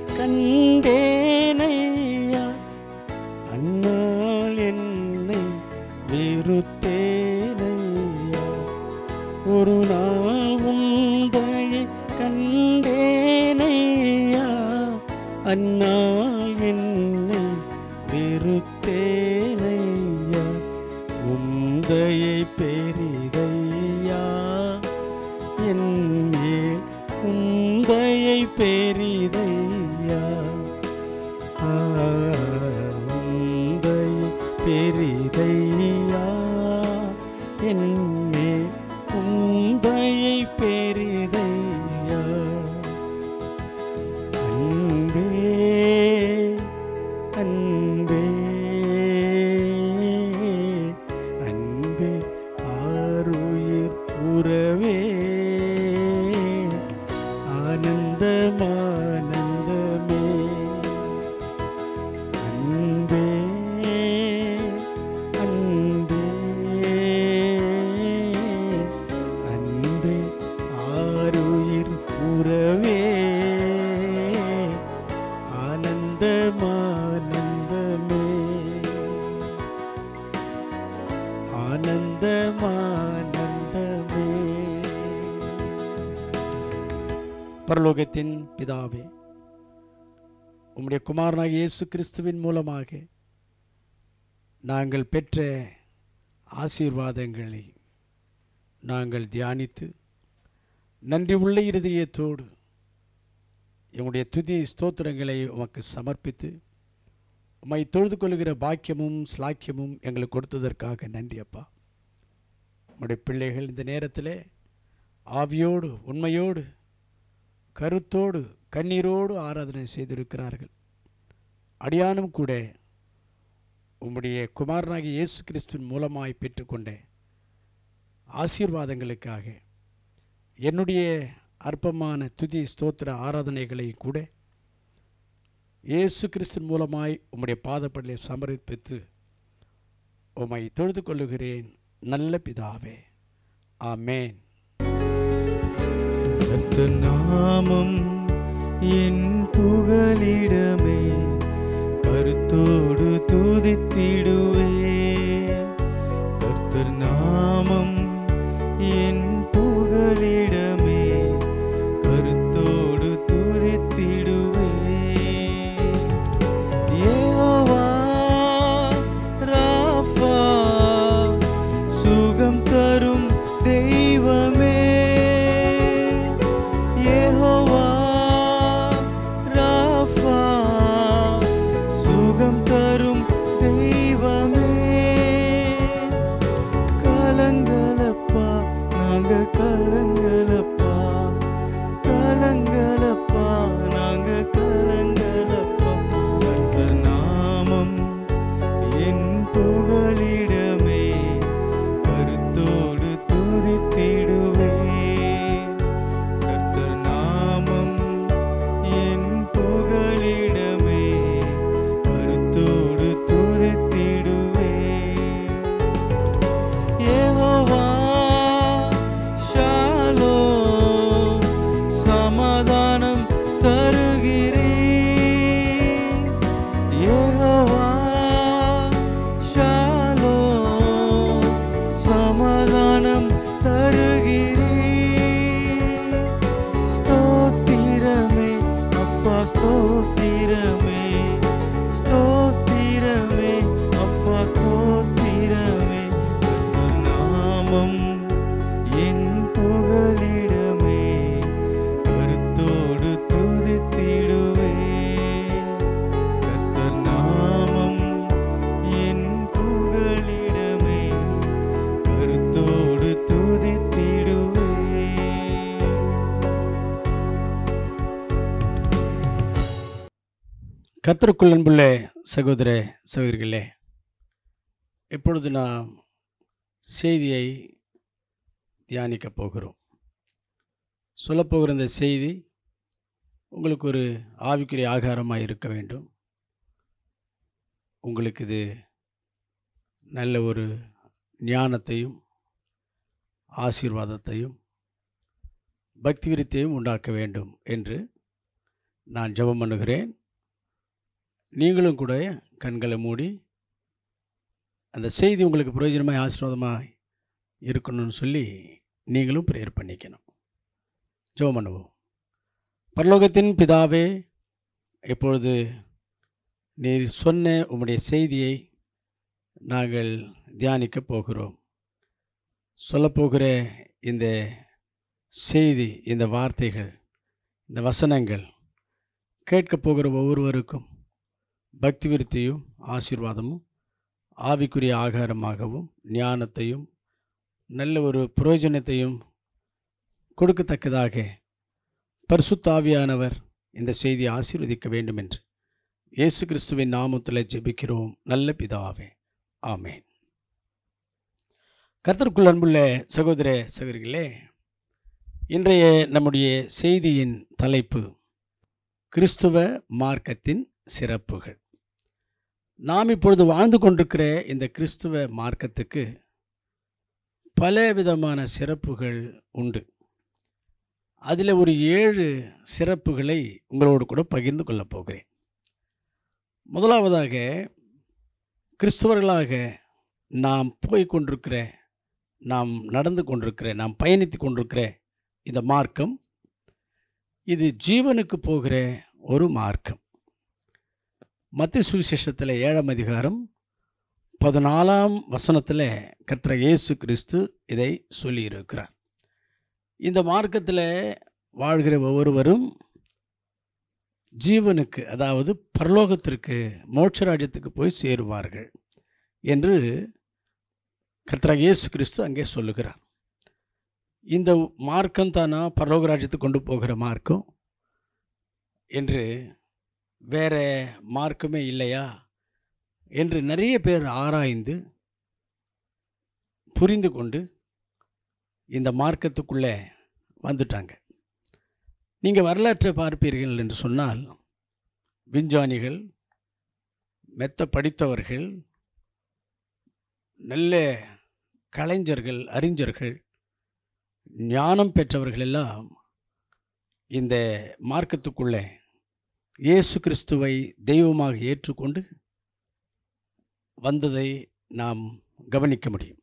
கண்டேனையா அந்நாள் என்னை வெறுத்தேனையா ஒரு நாள் உந்தை கண்டேனையா அந்நாள் என்னை வெறுத்தேனையா உந்தையை பெரிதையா என் மேல் உந்தையை பெரிதையா ஆ, உந்தையை பெரிதையா என் மேல் உந்தையை பெரிதையா அன்பே அன்பே அன்பே ஆருயிர் உறவே ஆனந்தமானந்தமே அன்பே அன்பே அன்பே ஆருயிர் உறவே ஆனந்தமானந்தமே ஆனந்தமானந்தமே பரலோகத்தின் பிதாவே உம்முடைய குமாரனாகிய இயேசு கிறிஸ்துவின் மூலமாக நாங்கள் பெற்ற ஆசீர்வாதங்களை நாங்கள் தியானித்து நன்றி உள்ள இருதயத்தோடு எங்களுடைய துதி ஸ்தோத்திரங்களை உமக்கு சமர்ப்பித்து உம்மை தொழுது கொள்கிற பாக்கியமும் ஸ்லாக்கியமும் எங்களுக்கு கொடுத்ததற்காக நன்றி அப்பா உம்முடைய பிள்ளைகள் இந்த நேரத்தில் ஆவியோடு உண்மையோடு கருத்தோடு கண்ணீரோடு ஆராதனை செய்திருக்கிறார்கள் அடியானும் கூட உம்முடைய குமாரனாகிய இயேசு கிறிஸ்துவின் மூலமாய் பெற்றுக்கொண்ட ஆசீர்வாதங்களுக்காக என்னுடைய அற்பமான துதி ஸ்தோத்திர ஆராதனைகளை கூட இயேசு கிறிஸ்துவின் மூலமாய் உம்முடைய பாதப்படியை சமர்ப்பித்து உம்மை தொழுது கொள்ளுகிறேன் நல்ல பிதாவே ஆமேன் கர்த்தர் நாமம் என் புகலிடமே கருத்தோடு துதித்திடுவே கர்த்தர் நாமம் என் புகலிடமே கருத்தோடு துதித்திடுவே யெகோவா ராஃபா சுகம் தரும் தெய்வமே யெகோவா ராஃபா சுகம் தரும் தெய்வமே கலங்கலப்பா நாங்க கலங்கலப்பா கலங்கலப்பா நாங்க கலங்கலப்பா கர்த்தர் நாமம் என் புகலிடமே கருத்தோடு துதித்திடுவே கர்த்தர் நாமம் என் புகலிடமே கருத்தோடு துதித்திடுவே யெகோவா ஷாலோம் சமாதானம் தருகிறேன் யெகோவா ஷாலோம் சமாதானம் தருகிறேன் ஸ்தோத்திரமே அப்பா ஸ்தோத்திரமே ஸ்தோத்திரமே அப்பா ஸ்தோத்திரமே கர்த்தர் நாமம் என் புகலிடமே கருத்தோடு துதித்திடுவே கர்த்தர் நாமம் என் புகலிடமே கருத்தோடு துதித்திடுவே கர்த்தருக்குள் அன்புள்ள சகோதர சகோதரிகளே இப்பொழுது நாம் செய்தியை தியானிக்கப் போகிறோம் சொல்லப்போகிற இந்த செய்தி உங்களுக்கு ஒரு ஆவிக்குரிய ஆகாரமாக இருக்க வேண்டும் உங்களுக்கு இது நல்ல ஒரு ஞானத்தையும் ஆசீர்வாதத்தையும் பக்தி விருத்தியையும் உண்டாக்க வேண்டும் என்று நான் ஜெபம் பண்ணுகிறேன் நீங்களும் கூட கண்களை மூடி அந்த செய்தி உங்களுக்கு பிரயோஜனமாய் ஆசீர்வாதமாக இருக்கணும்னு சொல்லி நீங்களும் ப்ரேயர் பண்ணிக்கணும் ஜெபம் பண்ணுவோம் பரலோகத்தின் பிதாவே இப்பொழுது நீர் சொன்ன உம்முடைய செய்தியை நாங்கள் தியானிக்கப் போகிறோம் சொல்லப்போகிற இந்த செய்தி இந்த வார்த்தைகள் இந்த வசனங்கள் கேட்கப் போகிற ஒவ்வொருவருக்கும் பக்தி விருத்தியும் ஆசீர்வாதமும் ஆவிக்குரிய ஆகாரமாகவும் ஞானத்தையும் நல்ல ஒரு பிரயோஜனத்தையும் கொடுக்கத்தக்கதாக பரிசுத்தாவியானவர் இந்த செய்தியை ஆசீர்வதிக்க வேண்டும் என்று இயேசு கிறிஸ்துவின் நாமத்தில் ஜெபிக்கிறோம் நல்ல பிதாவே ஆமேன் கர்த்தருக்குள் அன்புள்ள சகோதர சகோதரிகளே இன்றைய நம்முடைய செய்தியின் தலைப்பு கிறிஸ்துவ மார்க்கத்தின் சிறப்புகள் நாம் இப்பொழுது வாழ்ந்து கொண்டிருக்கிற இந்த கிறிஸ்துவ மார்க்கத்துக்கு பல விதமான சிறப்புகள் உண்டு அதில் ஒரு ஏழு சிறப்புகளை உங்களோடு கூட பகிர்ந்து கொள்ளப் போகிறேன் முதலாவதாக கிறிஸ்தவர்களாக நாம் போய் கொண்டிருக்கிற நாம் நடந்து கொண்டிருக்கிற நாம் பயணித்து கொண்டிருக்கிற இந்த மார்க்கம் இது ஜீவனுக்கு போகிற ஒரு மார்க்கம் மத்திய சுவிசேஷத்தில் ஏழாம் அதிகாரம் பதினாலாம் வசனத்தில் கர்த்தர் இயேசு கிறிஸ்து இதை சொல்லியிருக்கிறார் இந்த மார்க்கத்தில் வாழ்கிற ஒவ்வொருவரும் ஜீவனுக்கு அதாவது பரலோகத்திற்கு மோட்சராஜ்யத்துக்கு போய் சேருவார்கள் என்று கர்த்தராக இயேசு கிறிஸ்து அங்கே சொல்லுகிறார் இந்த மார்க்கம் தானா பரலோக ராஜ்யத்துக்கு கொண்டு போகிற மார்க்கம் என்று வேற மார்க்கமே இல்லையா என்று நிறைய பேர் ஆராய்ந்து புரிந்து கொண்டு இந்த மார்க்கத்துக்குள்ளே வந்துட்டாங்க நீங்கள் வரலாற்றை பார்ப்பீர்கள் என்று சொன்னால் விஞ்ஞானிகள் மெத்த படித்தவர்கள் நல்ல கலைஞர்கள் அறிஞர்கள் ஞானம் பெற்றவர்கள் எல்லாம் இந்த மார்க்கத்துக்குள்ளே இயேசு கிறிஸ்துவை தெய்வமாக ஏற்றுக்கொண்டு வந்ததை நாம் கவனிக்க முடியும்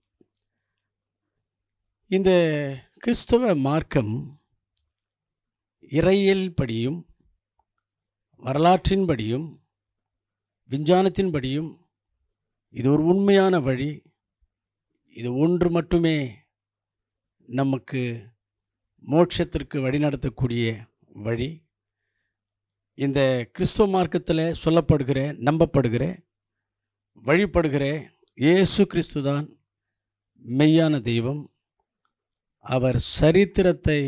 இந்த கிறிஸ்தவ மார்க்கம் இறையியல் படியும் வரலாற்றின்படியும் விஞ்ஞானத்தின்படியும் இது ஒரு உண்மையான வழி இது ஒன்று மட்டுமே நமக்கு மோட்சத்திற்கு வழிநடத்தக்கூடிய வழி இந்த கிறிஸ்துவ மார்க்கத்தில் சொல்லப்படுகிற நம்பப்படுகிற வழிபடுகிற இயேசு கிறிஸ்து தான் மெய்யான தெய்வம் அவர் சரித்திரத்தை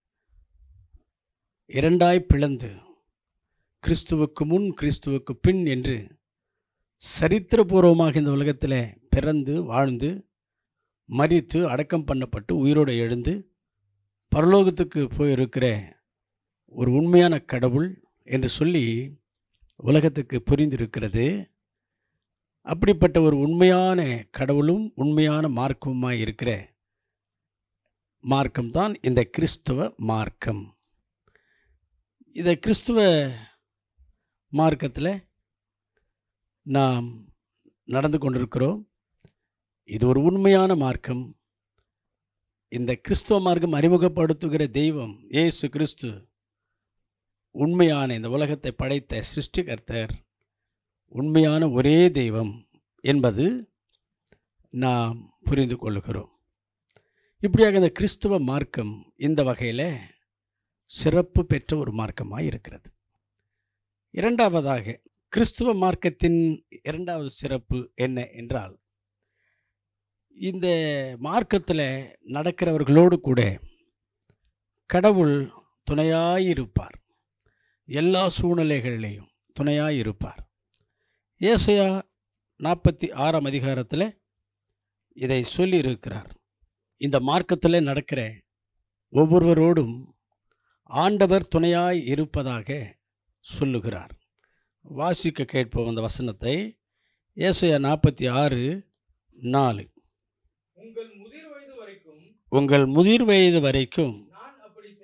இரண்டாய் பிளந்து கிறிஸ்துவுக்கு முன் கிறிஸ்துவுக்கு பின் என்று சரித்திரபூர்வமாக இந்த உலகத்தில் பிறந்து வாழ்ந்து மரித்து அடக்கம் பண்ணப்பட்டு உயிரோடு எழுந்து பரலோகத்துக்கு போயிருக்கிற ஒரு உண்மையான கடவுள் என்று சொல்லி உலகத்துக்கு புரிந்திருக்கிறது அப்படிப்பட்ட ஒரு உண்மையான கடவுளும் உண்மையான மார்க்கமுமாய் இருக்கிற மார்க்கம்தான் இந்த கிறிஸ்துவ மார்க்கம் இந்த கிறிஸ்துவ மார்க்கத்தில் நாம் நடந்து கொண்டிருக்கிறோம் இது ஒரு உண்மையான மார்க்கம் இந்த கிறிஸ்துவ மார்க்கம் அறிமுகப்படுத்துகிற தெய்வம் இயேசு கிறிஸ்து உண்மையான இந்த உலகத்தை படைத்த சிருஷ்டிகர்த்தர் உண்மையான ஒரே தெய்வம் என்பது நாம் புரிந்து கொள்கிறோம் இப்படியாக இந்த கிறிஸ்துவ மார்க்கம் இந்த வகையில் சிறப்பு பெற்ற ஒரு மார்க்கமாக இருக்கிறது இரண்டாவதாக கிறிஸ்துவ மார்க்கத்தின் இரண்டாவது சிறப்பு என்ன என்றால் இந்த மார்க்கத்தில் நடக்கிறவர்களோடு கூட கடவுள் துணையாயிருப்பார் எல்லா சூழ்நிலைகளிலேயும் துணையாயிருப்பார் ஏசையா நாற்பத்தி ஆறாம் அதிகாரத்தில் இதை சொல்லியிருக்கிறார் இந்த மார்க்கத்தில் நடக்கிற ஒவ்வொருவரோடும் ஆண்டவர் துணையாய் இருப்பதாக சொல்லுகிறார் வாசிக்க கேட்போம் அந்த வசனத்தை ஏசையா நாற்பத்தி ஆறு நாலு உங்கள் முதிர் வயது வரைக்கும் உங்கள் முதிர் வயது வரைக்கும் நான் அப்படி செய்வேன்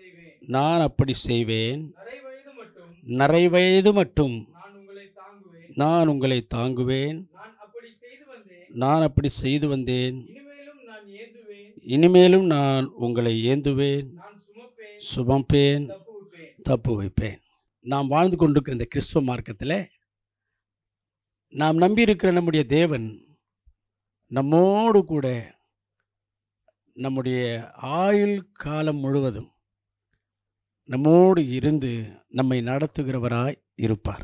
நான் அப்படி செய்வேன் நரை வயது மட்டும் நரைவயது மட்டும் நான் உங்களை தாங்குவேன் நான் உங்களை தாங்குவேன் நான் அப்படி செய்து வந்தேன் நான் அப்படி செய்து வந்தேன் இனிமேலும் நான் ஏந்துவேன் இனிமேலும் நான் உங்களை ஏந்துவேன் நான் சுமப்பேன் சுமப்பேன் தப்புவிப்பேன் தப்பு வைப்பேன் நாம் வாழ்ந்து கொண்டிருக்கிற இந்த கிறிஸ்துவ மார்க்கத்தில் நாம் நம்பியிருக்கிற நம்முடைய தேவன் நம்மோடு கூட நம்முடைய ஆயுள் காலம் முழுவதும் நம்மோடு இருந்து நம்மை நடத்துகிறவராய் இருப்பார்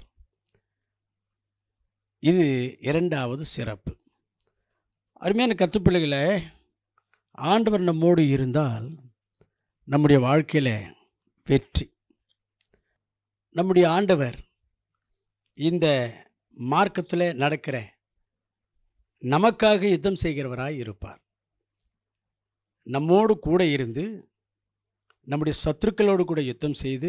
இது இரண்டாவது சிறப்பு அருமையான கத்துப்பிள்ளைகளை ஆண்டவர் நம்மோடு இருந்தால் நம்முடைய வாழ்க்கையில் வெற்றி நம்முடைய ஆண்டவர் இந்த மார்க்கத்தில் நடக்கிற நமக்காக யுத்தம் செய்கிறவராய் இருப்பார் நம்மோடு கூட இருந்து நம்முடைய சத்துருக்களோடு கூட யுத்தம் செய்து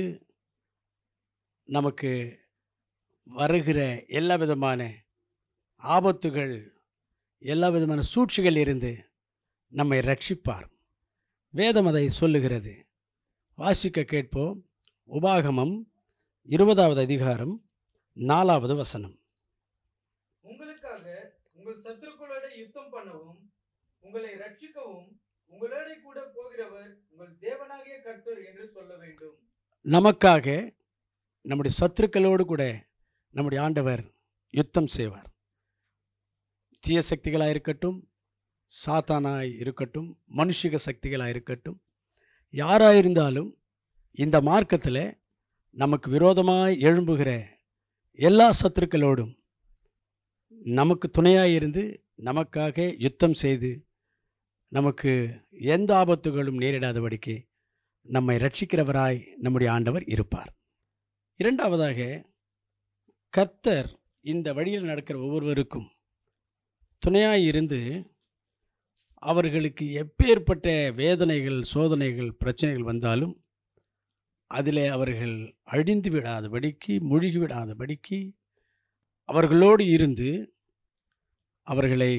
நமக்கு வருகிற எல்லா விதமான ஆபத்துகள் எல்லா விதமான சூழ்ச்சிகள் இருந்து நம்மை ரட்சிப்பார் வேதம் அதை சொல்லுகிறது வாசிக்க கேட்போம் உபாகமம் இருபதாவது அதிகாரம் நாலாவது வசனம் உங்களுக்காக உங்கள் சத்துருக்களோட யுத்தம் பண்ணவும் உங்களை ரட்சிக்கவும் உங்களோட கூட போகிறவர் உங்கள் தேவனாகிய கர்த்தர் என்று சொல்ல வேண்டும் நமக்காக நம்முடைய சத்துருக்களோடு கூட நம்முடைய ஆண்டவர் யுத்தம் செய்வார் தீய சக்திகளாக இருக்கட்டும் சாத்தானாய் இருக்கட்டும் மனுஷிக சக்திகளாக இருக்கட்டும் யாராக இருந்தாலும் இந்த மார்க்கத்தில் நமக்கு விரோதமாய் எழும்புகிற எல்லா சத்துருக்களோடும் நமக்கு துணையாக இருந்து நமக்காக யுத்தம் செய்து நமக்கு எந்த ஆபத்துகளும் நேரிடாதபடிக்கு நம்மை ரட்சிக்கிறவராய் நம்முடைய ஆண்டவர் இருப்பார் இரண்டாவதாக கர்த்தர் இந்த வழியில் நடக்கிற ஒவ்வொருவருக்கும் துணையாய் இருந்து அவர்களுக்கு எப்பேற்பட்ட வேதனைகள் சோதனைகள் பிரச்சனைகள் வந்தாலும் அதில் அவர்கள் அழிந்து விடாதபடிக்கு மூழ்கி விடாதபடிக்கு அவர்களோடு இருந்து அவர்களை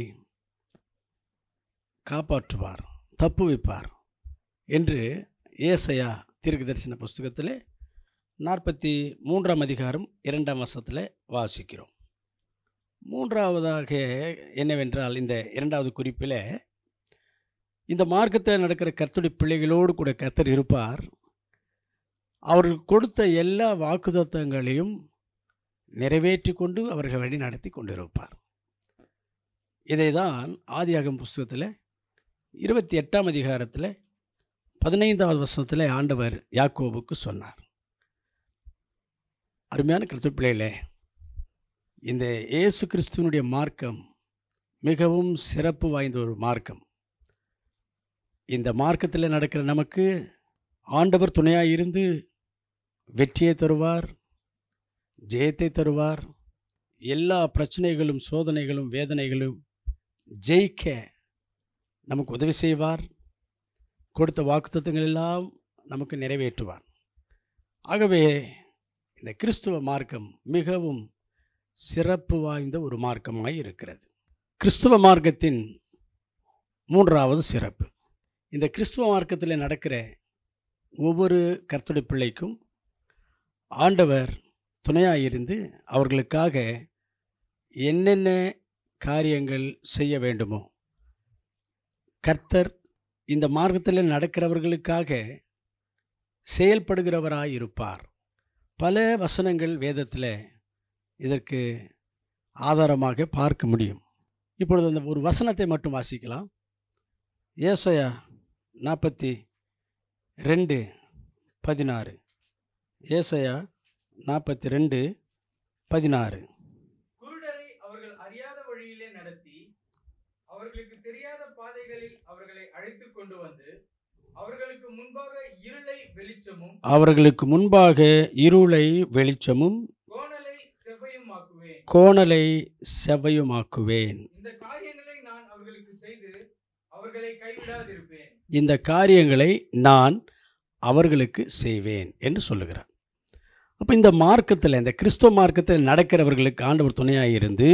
காப்பாற்றுவார் தப்பு வைப்பார் என்று ஏசையா தீர்க்க தரிசன புஸ்தகத்தில் நாற்பத்தி மூன்றாம் அதிகாரம் இரண்டாம் வசத்தில் வாசிக்கிறோம் மூன்றாவதாக என்னவென்றால் இந்த இரண்டாவது குறிப்பில் இந்த மார்க்கத்தில் நடக்கிற கர்த்தருடைய பிள்ளைகளோடு கூட கர்த்தர் இருப்பார் அவர்கள் கொடுத்த எல்லா வாக்குதத்தங்களையும் நிறைவேற்றி கொண்டு அவர்கள் வழி நடத்தி கொண்டிருப்பார் இதை தான் ஆதியாகம் புஸ்தகத்தில் இருபத்தி எட்டாம் அதிகாரத்தில் பதினைந்தாவது வருஷத்தில் ஆண்டவர் யாக்கோபுக்கு சொன்னார் அருமையான கருத்து பிள்ளைகளே இந்த இயேசு கிறிஸ்துவனுடைய மார்க்கம் மிகவும் சிறப்பு வாய்ந்த ஒரு மார்க்கம் இந்த மார்க்கத்தில் நடக்கிற நமக்கு ஆண்டவர் துணையாக இருந்து வெற்றியை தருவார் ஜெயத்தை தருவார் எல்லா பிரச்சனைகளும் சோதனைகளும் வேதனைகளும் ஜெயிக்க நமக்கு உதவி செய்வார் கொடுத்த வாக்குத்தத்தங்கள் எல்லாம் நமக்கு நிறைவேற்றுவார் ஆகவே இந்த கிறிஸ்துவ மார்க்கம் மிகவும் சிறப்பு வாய்ந்த ஒரு மார்க்கமாய் இருக்கிறது கிறிஸ்துவ மார்க்கத்தின் மூன்றாவது சிறப்பு இந்த கிறிஸ்துவ மார்க்கத்தில் நடக்கிற ஒவ்வொரு கர்த்தருடைய பிள்ளைக்கும் ஆண்டவர் துணையாக இருந்து அவர்களுக்காக என்னென்ன காரியங்கள் செய்ய வேண்டுமோ கர்த்தர் இந்த மார்க்கத்தில் நடக்கிறவர்களுக்காக செயல்படுகிறவராய் இருப்பார் பல வசனங்கள் வேதத்தில் இதற்கு ஆதாரமாக பார்க்க முடியும் இப்பொழுது அந்த ஒரு வசனத்தை மட்டும் வாசிக்கலாம் ஏசையா நாற்பத்தி ரெண்டு பதினாறு ஏசையா நாற்பத்தி ரெண்டு பதினாறு குருடரை அவர்கள் அறியாத வழியிலே நடத்தி அவர்களுக்கு தெரியாத பாதைகளில் அவர்களை அழைத்துக் கொண்டு வந்து அவர்களுக்கு முன்பாக இருளை வெளிச்சமும் அவர்களுக்கு முன்பாக இருளை வெளிச்சமும் கோணலை செவ்வையுமாக்குவேன் கோணலை செவ்வையுமாக்குவேன் இந்த காரியங்களை நான் அவர்களுக்கு செய்து அவர்களை கைவிடாதிருப்பேன் இந்த காரியங்களை நான் அவர்களுக்கு செய்வேன் என்று சொல்லுகிறார் அப்போ இந்த மார்க்கத்தில் இந்த கிறிஸ்துவ மார்க்கத்தில் நடக்கிறவர்களுக்கு ஆண்டவர் துணையாக இருந்து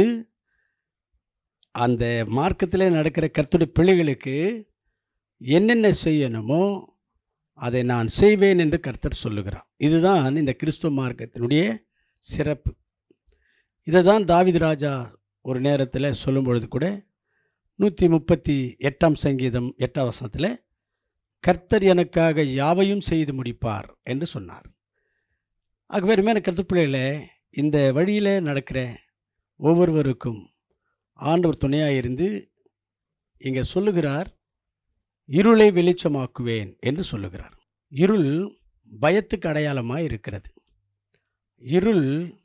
அந்த மார்க்கத்தில் நடக்கிற கர்த்தருடைய பிள்ளைகளுக்கு என்னென்ன செய்யணுமோ அதை நான் செய்வேன் என்று கர்த்தர் சொல்லுகிறார் இதுதான் இந்த கிறிஸ்துவ மார்க்கத்தினுடைய சிறப்பு இதை தான் தாவீது ராஜா ஒரு நேரத்தில் சொல்லும் பொழுது கூட நூற்றி முப்பத்தி எட்டாம் சங்கீதம் எட்டாம் வசனத்தில் கர்த்தர் எனக்காக யாவையும் செய்து முடிப்பார் என்று சொன்னார் ஆகவே அருமையான கருத்து பிள்ளைகளே இந்த வழியில் நடக்கிற ஒவ்வொருவருக்கும் ஆண்டவர் துணையாக இருந்து இங்கே சொல்லுகிறார் இருளை வெளிச்சமாக்குவேன் என்று சொல்லுகிறார் இருள் பயத்துக்கு அடையாளமாக இருக்கிறது இருள்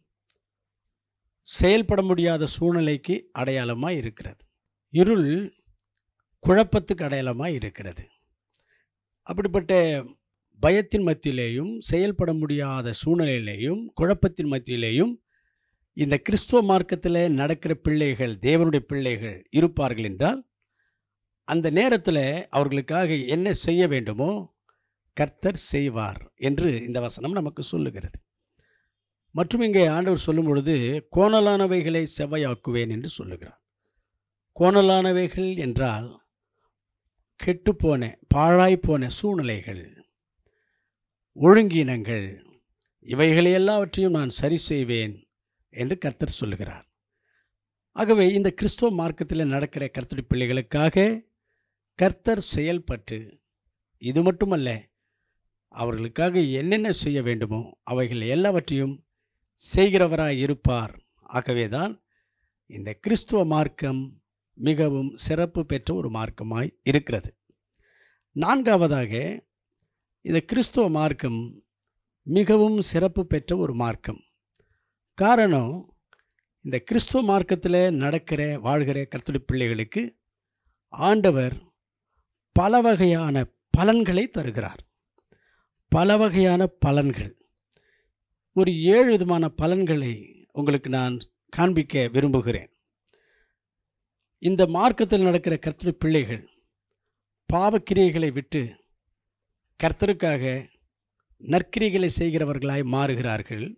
செயல்பட முடியாத சூழ்நிலைக்கு அடையாளமாக இருக்கிறது இருள் குழப்பத்துக்கு அடையாளமாக இருக்கிறது அப்படிப்பட்ட பயத்தின் மத்தியிலேயும் செயல்பட முடியாத சூழ்நிலையிலேயும் குழப்பத்தின் மத்தியிலேயும் இந்த கிறிஸ்துவ மார்க்கத்தில் நடக்கிற பிள்ளைகள் தேவனுடைய பிள்ளைகள் இருப்பார்கள் என்றால் அந்த நேரத்தில் அவர்களுக்காக என்ன செய்ய வேண்டுமோ கர்த்தர் செய்வார் என்று இந்த வசனம் நமக்கு சொல்லுகிறது மற்றும் இங்கே ஆண்டவர் சொல்லும் பொழுது கோணலானவைகளை செவ்வையாக்குவேன் என்று சொல்லுகிறார் கோணலானவைகள் என்றால் கெட்டுப்போன பாழாய்ப்போன சூழ்நிலைகள் ஒழுங்கீனங்கள் இவைகளை எல்லாவற்றையும் நான் சரி செய்வேன் என்று கர்த்தர் சொல்லுகிறார் ஆகவே இந்த கிறிஸ்துவ மார்க்கத்தில் நடக்கிற கர்த்தடி பிள்ளைகளுக்காக கர்த்தர் செயல்பட்டு இது மட்டுமல்ல அவர்களுக்காக என்னென்ன செய்ய வேண்டுமோ அவைகள் எல்லாவற்றையும் செய்கிறவராய் இருப்பார் ஆகவேதான் இந்த கிறிஸ்துவ மார்க்கம் மிகவும் சிறப்பு பெற்ற ஒரு மார்க்கமாய் இருக்கிறது நான்காவதாக இந்த கிறிஸ்துவ மார்க்கம் மிகவும் சிறப்பு பெற்ற ஒரு மார்க்கம் காரணம் இந்த கிறிஸ்துவ மார்க்கத்தில் நடக்கிற வாழ்கிற கர்த்தருடைய பிள்ளைகளுக்கு ஆண்டவர் பல வகையான பலன்களை தருகிறார் பல வகையான பலன்கள் ஒரு ஏழு விதமான பலன்களை உங்களுக்கு நான் காண்பிக்க விரும்புகிறேன் இந்த மார்க்கத்தில் நடக்கிற கர்த்தருடைய பிள்ளைகள் பாவக்கிரியைகளை விட்டு கர்த்தருக்காக நற்கிரிகளை செய்கிறவர்களாய் மாறுகிறார்கள்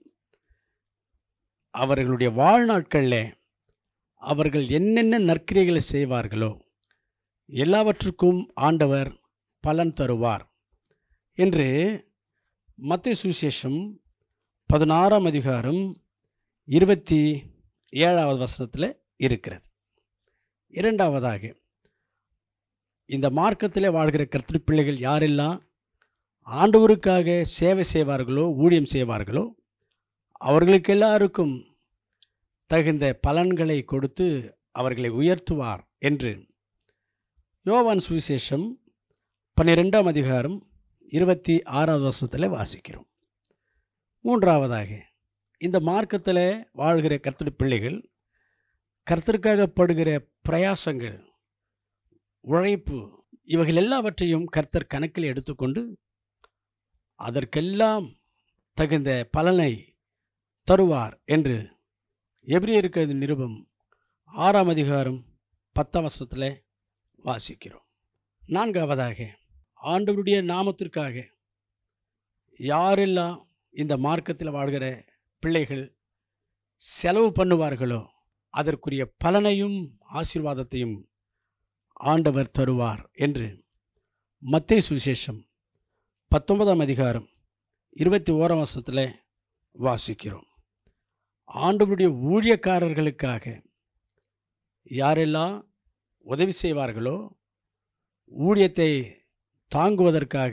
அவர்களுடைய வாழ்நாட்களில் அவர்கள் என்னென்ன நற்கிரிகளை செய்வார்களோ எல்லாவற்றுக்கும் ஆண்டவர் பலன் தருவார் என்று மத்திய சுவிசேஷம் பதினாறாம் அதிகாரம் இருபத்தி ஏழாவது வசனத்தில் இருக்கிறது இரண்டாவதாக இந்த மார்க்கத்தில் வாழ்கிற கர்த்தர் பிள்ளைகள் யாரெல்லாம் ஆண்டவருக்காக சேவை செய்வார்களோ ஊழியம் செய்வார்களோ அவர்களுக்கு எல்லாருக்கும் தகுந்த பலன்களை கொடுத்து அவர்களை உயர்த்துவார் என்று யோவான் சுவிசேஷம் பன்னிரெண்டாம் அதிகாரம் இருபத்தி ஆறாவது வருஷத்தில் வாசிக்கிறோம் மூன்றாவதாக இந்த மார்க்கத்தில் வாழ்கிற கர்த்தர் பிள்ளைகள் கர்த்தருக்காக படுகிற பிரயாசங்கள் உழைப்பு இவைகள் எல்லாவற்றையும் கர்த்தர் கணக்கில் எடுத்துக்கொண்டு அதற்கெல்லாம் தகுந்த பலனை தருவார் என்று எபிரியருக்கு நிருபம் ஆறாம் அதிகாரம் பத்தாம் வருஷத்தில் வாசிக்கிறோம் நான்காவதாக ஆண்டவருடைய நாமத்திற்காக யாரெல்லாம் இந்த மார்க்கத்தில் வாழ்கிற பிள்ளைகள் செலவு பண்ணுவார்களோ அதற்குரிய பலனையும் ஆசீர்வாதத்தையும் ஆண்டவர் தருவார் என்று மத்தேயு சுவிசேஷம் பத்தொன்பதாம் அதிகாரம் இருபத்தி ஓராம் வருஷத்தில் வாசிக்கிறோம் ஆண்டவருடைய ஊழியக்காரர்களுக்காக யாரெல்லாம் உதவி செய்வார்களோ ஊழியத்தை தாங்குவதற்காக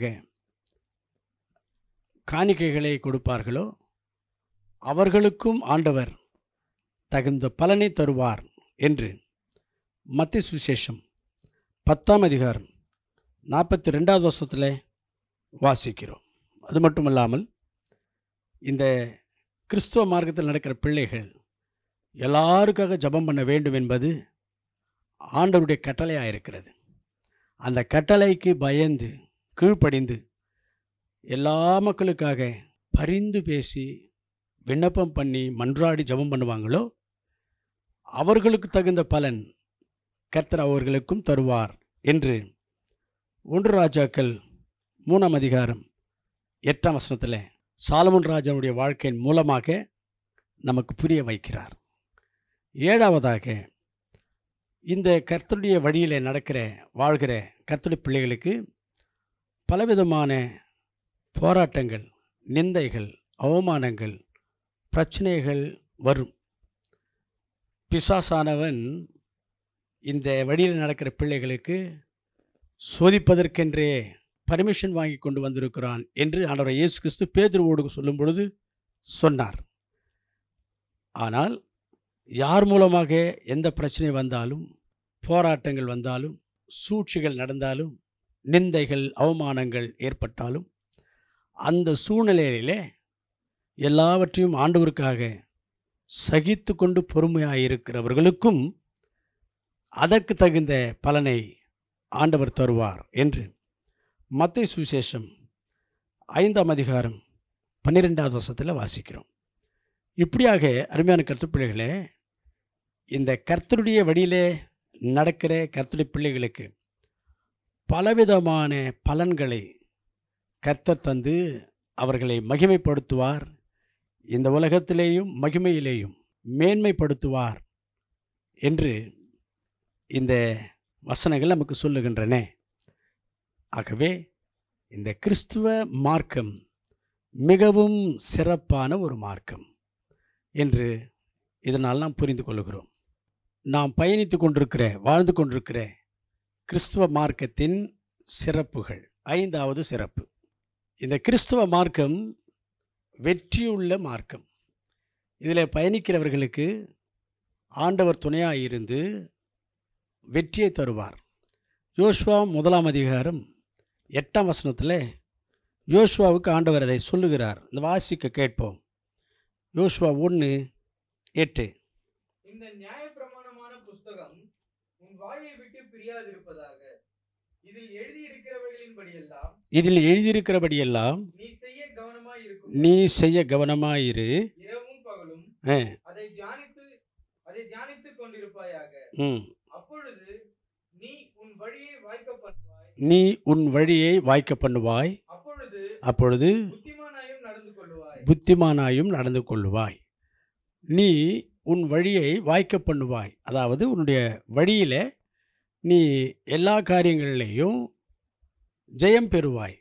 காணிக்கைகளை கொடுப்பார்களோ அவர்களுக்கும் ஆண்டவர் தகுந்த பலனை தருவார் என்று மத்திய சுவிசேஷம் பத்தாம் அதிகாரம் நாற்பத்தி ரெண்டாவது வருஷத்தில் வாசிக்கிறோம் அது மட்டுமல்லாமல் இந்த கிறிஸ்துவ மார்க்கத்தில் நடக்கிற பிள்ளைகள் எல்லாருக்காக ஜெபம் பண்ண வேண்டும் என்பது ஆண்டவருடைய கட்டளையாக இருக்கிறது அந்த கட்டளைக்கு பயந்து கீழ்ப்படிந்து எல்லா மக்களுக்காக பரிந்து பேசி விண்ணப்பம் பண்ணி மன்றாடி ஜெபம் பண்ணுவாங்களோ அவர்களுக்கு தகுந்த பலன் கர்த்தர் அவர்களுக்கும் தருவார் என்று ஒன்று ராஜாக்கள் மூணாம் அதிகாரம் எட்டாம் வசனத்தில் சாலமன் ராஜாவுடைய வாழ்க்கையின் மூலமாக நமக்கு புரிய வைக்கிறார் ஏழாவதாக இந்த கர்த்தருடைய வழியில் நடக்கிற வாழ்கிற கர்த்தருடைய பிள்ளைகளுக்கு பலவிதமான போராட்டங்கள் நிந்தைகள் அவமானங்கள் பிரச்சனைகள் வரும் பிசாசானவன் இந்த வழியில் நடக்கிற பிள்ளைகளுக்கு சோதிப்பதற்கென்றே பர்மிஷன் வாங்கி கொண்டு வந்திருக்கிறான் என்று ஆண்டவர் இயேசு கிறிஸ்து பேதுருவோடு சொல்லும் பொழுது சொன்னார் ஆனால் யார் மூலமாக எந்த பிரச்சனை வந்தாலும் போராட்டங்கள் வந்தாலும் சூழ்ச்சிகள் நடந்தாலும் நிந்தைகள் அவமானங்கள் ஏற்பட்டாலும் அந்த சூழ்நிலையிலே எல்லாவற்றையும் ஆண்டவருக்காக சகித்து கொண்டு பொறுமையாக இருக்கிறவர்களுக்கும் அதற்கு தகுந்த பலனை ஆண்டவர் தருவார் என்று மத்திய சுவிசேஷம் ஐந்தாம் அதிகாரம் பன்னிரெண்டாவது வருஷத்தில் வாசிக்கிறோம் இப்படியாக அருமையான கருத்து பிள்ளைகளே இந்த கர்த்தருடைய வழியிலே நடக்கிற கர்த்தருடைய பிள்ளைகளுக்கு பலவிதமான பலன்களை கர்த்தர் தந்து அவர்களை மகிமைப்படுத்துவார் இந்த உலகத்திலேயும் மகிமையிலேயும் மேன்மைப்படுத்துவார் என்று இந்த வசனங்கள் நமக்கு சொல்லுகின்றன ஆகவே இந்த கிறிஸ்துவ மார்க்கம் மிகவும் சிறப்பான ஒரு மார்க்கம் என்று இதனால் நாம் புரிந்து கொள்கிறோம் நாம் பயணித்து கொண்டிருக்கிற வாழ்ந்து கொண்டிருக்கிற கிறிஸ்துவ மார்க்கத்தின் சிறப்புகள் ஐந்தாவது சிறப்பு இந்த கிறிஸ்துவ மார்க்கம் வெற்றியுள்ள மார்க்கம் இதில் பயணிக்கிறவர்களுக்கு ஆண்டவர் துணையாக இருந்து வெற்றியை தருவார் யோசுவா முதலாம் அதிகாரம் எட்டாம் வசனத்தில் யோசுவாவுக்கு ஆண்டவர் அதை சொல்லுகிறார் இந்த வாசிக்க கேட்போம் யோசுவா ஒன்று எட்டு இந்த நியாயப்பிரமாணமான புஸ்தகம் உன் வாயை விட்டு பிரியாதிருப்பதாக இதில் எழுதியிருக்கிறவைகளின்படியெல்லாம் இதில் எழுதியிருக்கிறபடியெல்லாம் நீ செய்ய கவனமாய் இருக்கும் நீ செய்ய கவனமாயிரு இரவும் பகலும் ஆ. அதை தியானித்து அதை தியானித்துக் கொண்டிருப்பாயாக ம் அப்பொழுது நீ உன் வழியை வாய்க்க பண்ணுவாய் நீ உன் வழியை வாய்க்க பண்ணுவாய் அப்பொழுது அப்பொழுது புத்திமானாயும் நடந்து கொள்ளுவாய் புத்திமானாயும் நடந்து கொள்ளுவாய் நீ உன் வழியை வாய்க்க பண்ணுவாய் அதாவது உன்னுடைய வழியில் நீ எல்லா காரியங்களிலேயும் ஜெயம் பெறுவாய்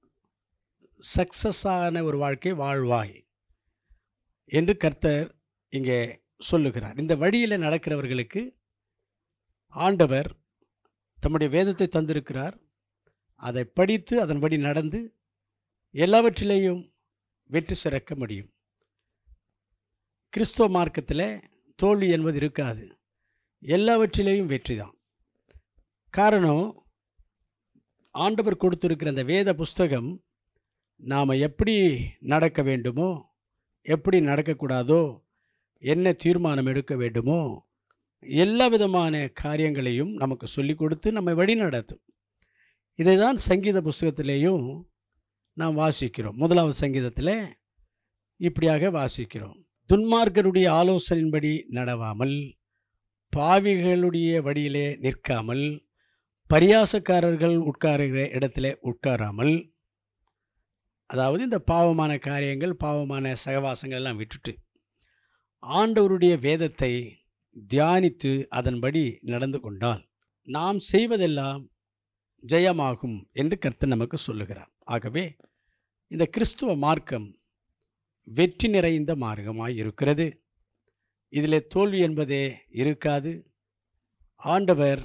சக்சஸான ஒரு வாழ்க்கை வாழ்வாய் என்று கர்த்தர் இங்கே சொல்லுகிறார் இந்த வழியில் நடக்கிறவர்களுக்கு ஆண்டவர் தம்முடைய வேதத்தை தந்திருக்கிறார் அதை படித்து அதன்படி நடந்து எல்லாவற்றிலேயும் வெற்றி சிறக்க முடியும் கிறிஸ்துவ மார்க்கத்தில் தோல்வி என்பது இருக்காது எல்லாவற்றிலேயும் வெற்றி தான் காரணம் ஆண்டவர் கொடுத்திருக்கிற அந்த வேத புஸ்தகம் நாம் எப்படி நடக்க வேண்டுமோ எப்படி நடக்கக்கூடாதோ என்ன தீர்மானம் எடுக்க வேண்டுமோ எல்லா விதமான காரியங்களையும் நமக்கு சொல்லிக் கொடுத்து நம்மை வழி நடத்தும் இதை தான் சங்கீத புஸ்தகத்திலேயும் நாம் வாசிக்கிறோம் முதலாவது சங்கீதத்தில் இப்படியாக வாசிக்கிறோம் துன்மார்க்கருடைய ஆலோசனையின்படி நடவாமல் பாவிகளுடைய வழியிலே நிற்காமல் பரியாசக்காரர்கள் உட்காருகிற இடத்துல உட்காராமல் அதாவது இந்த பாவமான காரியங்கள் பாவமான சகவாசங்கள் எல்லாம் விட்டுட்டு ஆண்டவருடைய வேதத்தை தியானித்து அதன்படி நடந்து கொண்டால் நாம் செய்வதெல்லாம் ஜெயமாகும் என்று கர்த்தர் நமக்கு சொல்லுகிறார் ஆகவே இந்த கிறிஸ்துவ மார்க்கம் வெற்றி நிறைந்த மார்க்கமாய் இருக்கிறது இதில் தோல்வி என்பதே இருக்காது ஆண்டவர்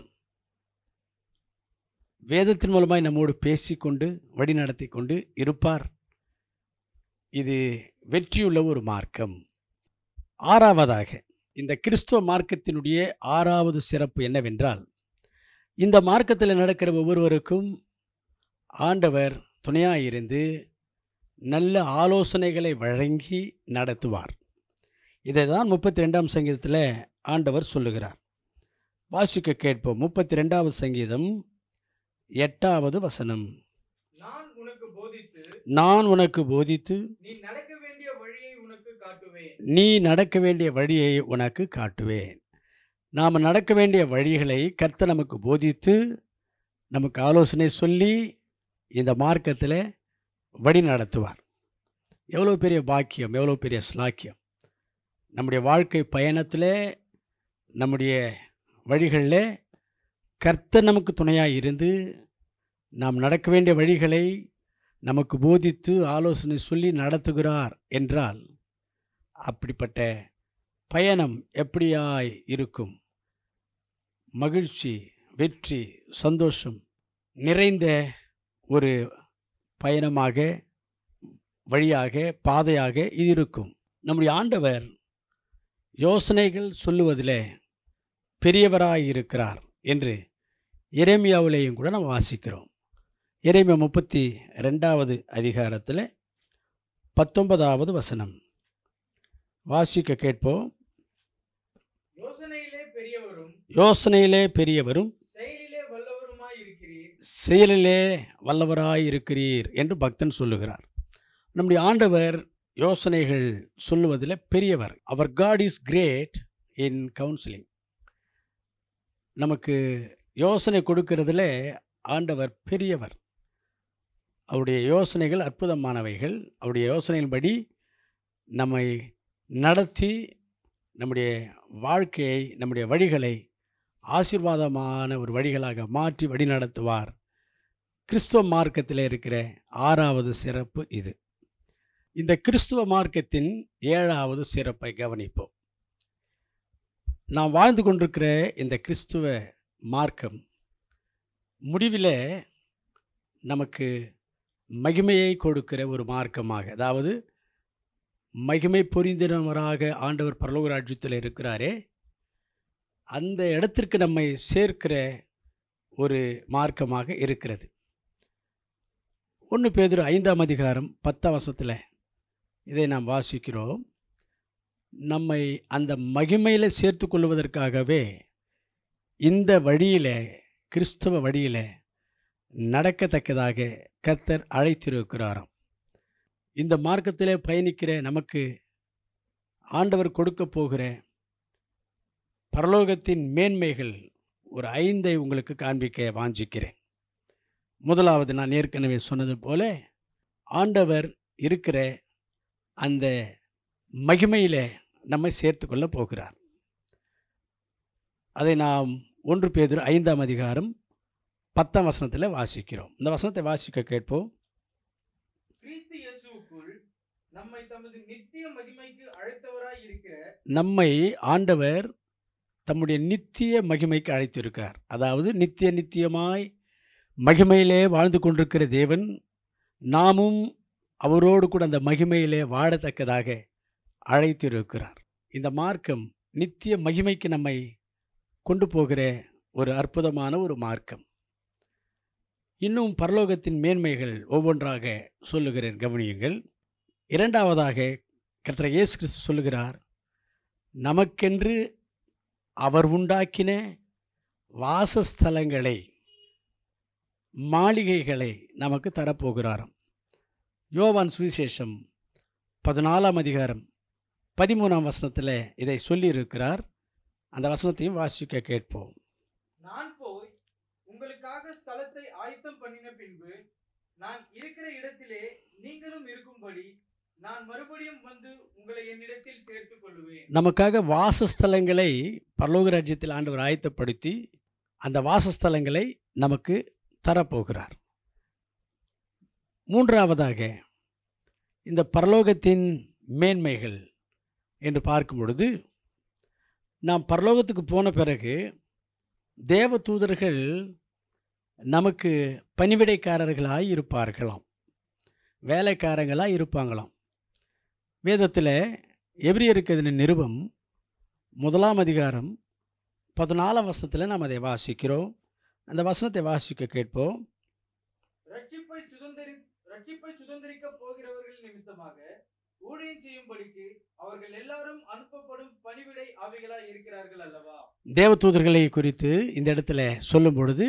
வேதத்தின் மூலமாய் நம்மோடு பேசிக்கொண்டு வழி நடத்தி கொண்டு இருப்பார் இது வெற்றியுள்ள ஒரு மார்க்கம் ஆறாவதாக இந்த கிறிஸ்துவ மார்க்கத்தினுடைய ஆறாவது சிறப்பு என்னவென்றால் இந்த மார்க்கத்தில் நடக்கிற ஒவ்வொருவருக்கும் ஆண்டவர் துணையாக இருந்து நல்ல ஆலோசனைகளை வழங்கி நடத்துவார் இதை தான் முப்பத்தி ரெண்டாம் சங்கீதத்தில் ஆண்டவர் சொல்லுகிறார் வாசிக்க கேட்போம் முப்பத்தி ரெண்டாவது சங்கீதம் எட்டாவது வசனம் நான் உனக்கு போதித்து நான் உனக்கு போதித்து நீ நடக்க வேண்டிய வழியை உனக்கு காட்டுவேன் நீ நடக்க வேண்டிய வழியை உனக்கு காட்டுவேன் நாம் நடக்க வேண்டிய வழிகளை கர்த்தர் நமக்கு போதித்து நமக்கு ஆலோசனை சொல்லி இந்த மார்க்கத்தில் வழி நடத்துவார் எவ்வளோ பெரிய பாக்கியம் எவ்வளோ பெரிய ஸ்லாக்கியம் நம்முடைய வாழ்க்கை பயணத்தில் நம்முடைய வழிகளில் கர்த்தர் நமக்கு துணையாக இருந்து நாம் நடக்க வேண்டிய வழிகளை நமக்கு போதித்து ஆலோசனை சொல்லி நடத்துகிறார் என்றால் அப்படிப்பட்ட பயணம் எப்படியாய் இருக்கும் மகிழ்ச்சி வெற்றி சந்தோஷம் நிறைந்த ஒரு பயணமாக வழியாக பாதையாக இது இருக்கும் நம்முடைய ஆண்டவர் யோசனைகள் சொல்லுவதில் பெரியவராய் இருக்கிறார் என்று எரேமியாவிலேயும் கூட நம்ம வாசிக்கிறோம் எரேமியா முப்பத்தி ரெண்டாவது அதிகாரத்தில் பத்தொன்பதாவது வசனம் வாசிக்க கேட்போம் யோசனையிலே பெரியவரும் யோசனையிலே பெரியவரும் செயலிலே வல்லவருமாய் இருக்கிறீர் செயலிலே வல்லவராய் இருக்கிறீர் என்று பக்தன் சொல்லுகிறார் நம்முடைய ஆண்டவர் யோசனைகள் சொல்லுவதில் பெரியவர் அவர் God is great in counselling நமக்கு யோசனை கொடுக்கறதுல ஆண்டவர் பெரியவர் அவருடைய யோசனைகள் அற்புதமானவைகள் அவருடைய யோசனையின்படி நம்மை நடத்தி நம்முடைய வாழ்க்கையை நம்முடைய வழிகளை ஆசீர்வாதமான ஒரு வழிகளாக மாற்றி வழி நடத்துவார் கிறிஸ்துவ மார்க்கத்தில் இருக்கிற ஆறாவது சிறப்பு இது இந்த கிறிஸ்துவ மார்க்கத்தின் ஏழாவது சிறப்பை கவனிப்போம் நாம் வாழ்ந்து கொண்டிருக்கிற இந்த கிறிஸ்துவ மார்க்கம் முடிவில் நமக்கு மகிமையை கொடுக்கிற ஒரு மார்க்கமாக அதாவது மகிமை பொரிந்தினவராக ஆண்டவர் பரலோக ராஜ்யத்தில் இருக்கிறாரே அந்த இடத்திற்கு நம்மை சேர்க்கிற ஒரு மார்க்கமாக இருக்கிறது ஒன்று பேதுரு ஐந்தாம் அதிகாரம் பத்தாம் வசத்தில் இதை நாம் வாசிக்கிறோம் நம்மை அந்த மகிமையில் சேர்த்து கொள்வதற்காகவே இந்த வழியில் கிறிஸ்தவ வழியில் நடக்கத்தக்கதாக கர்த்தர் அழைத்திருக்கிறாராம் இந்த மார்க்கத்திலே பயணிக்கிற நமக்கு ஆண்டவர் கொடுக்க போகிற பரலோகத்தின் மேன்மைகள் ஒரு ஐந்தை உங்களுக்கு காண்பிக்க வாஞ்சிக்கிறேன் முதலாவது நான் ஏற்கனவே சொன்னது போல ஆண்டவர் இருக்கிற அந்த மகிமையில் நம்மை சேர்த்து கொள்ள போகிறார் அதை நாம் ஒன்று பேதர் ஐந்தாம் அதிகாரம் பத்தாம் வசனத்தில் வாசிக்கிறோம் இந்த வசனத்தை வாசிக்க கேட்போம் கிறிஸ்து இயேசுவுக்குள் நம்மை தமது நித்திய மகிமைக்கு அழைத்தவராய் இருக்கிற நம்மை ஆண்டவர் தம்முடைய நித்திய மகிமைக்கு அழைத்திருக்கார் அதாவது நித்திய நித்தியமாய் மகிமையிலே வாழ்ந்து கொண்டிருக்கிற தேவன் நாமும் அவரோடு கூட அந்த மகிமையிலே வாழத்தக்கதாக அழைத்திருக்கிறார் இந்த மார்க்கம் நித்திய மகிமைக்கு நம்மை கொண்டு போகிற ஒரு அற்புதமான ஒரு மார்க்கம் இன்னும் பரலோகத்தின் மேன்மைகள் ஒவ்வொன்றாக சொல்லுகிறேன் கவனியுங்கள் இரண்டாவதாக கர்த்தர் இயேசு கிறிஸ்து சொல்லுகிறார் நமக்கென்று அவர் உண்டாக்கின வாசஸ்தலங்களை மாளிகைகளை நமக்கு தரப்போகிறாராம் யோவான் சுவிசேஷம் பதினாலாம் அதிகாரம் பதிமூணாம் வசனத்தில் இதை சொல்லியிருக்கிறார் அந்த வசனத்தையும் வாசிக்க கேட்போம் நான் போய் உங்களுக்காக ஸ்தலத்தை ஆயத்தம் பண்ணின பின்பு நான் இருக்கிற இடத்திலே நீங்களும் இருக்கும்படி நான் மறுபடியும் வந்து உங்களை என்னிடத்தில் சேர்த்துக் கொள்ளுவேன் நமக்காக வாசஸ்தலங்களை பரலோக ராஜ்யத்தில் ஆண்டவர் ஆயத்தப்படுத்தி அந்த வாசஸ்தலங்களை நமக்கு தரப்போகிறார் மூன்றாவதாக இந்த பரலோகத்தின் மேன்மைகள் என்று பார்க்கும் பொழுது நாம் பரலோகத்துக்கு போன பிறகு தேவ தூதர்கள் நமக்கு பணிவிடைக்காரர்களாய் இருப்பார்களாம் வேலைக்காரங்களாக இருப்பாங்களாம் வேதத்தில் எபிரியருக்கு அதன் நிருபம் முதலாம் அதிகாரம் பதினாலாம் வசனத்தில் நாம் அதை வாசிக்கிறோம் அந்த வசனத்தை வாசிக்க கேட்போம் ரட்சிப்பை சுதந்திரி ரட்சிப்பை சுதந்திரிக்க போகிறவர்கள் நிமித்தமாக ஊழியம் செய்யும்படிக்கு அவர்கள் எல்லாரும் அனுப்பப்படும் பணிவிடை ஆவிகளாய் இருக்கிறார்கள் அல்லவா தேவதூதர்களை குறித்து இந்த இடத்துல சொல்லும் பொழுது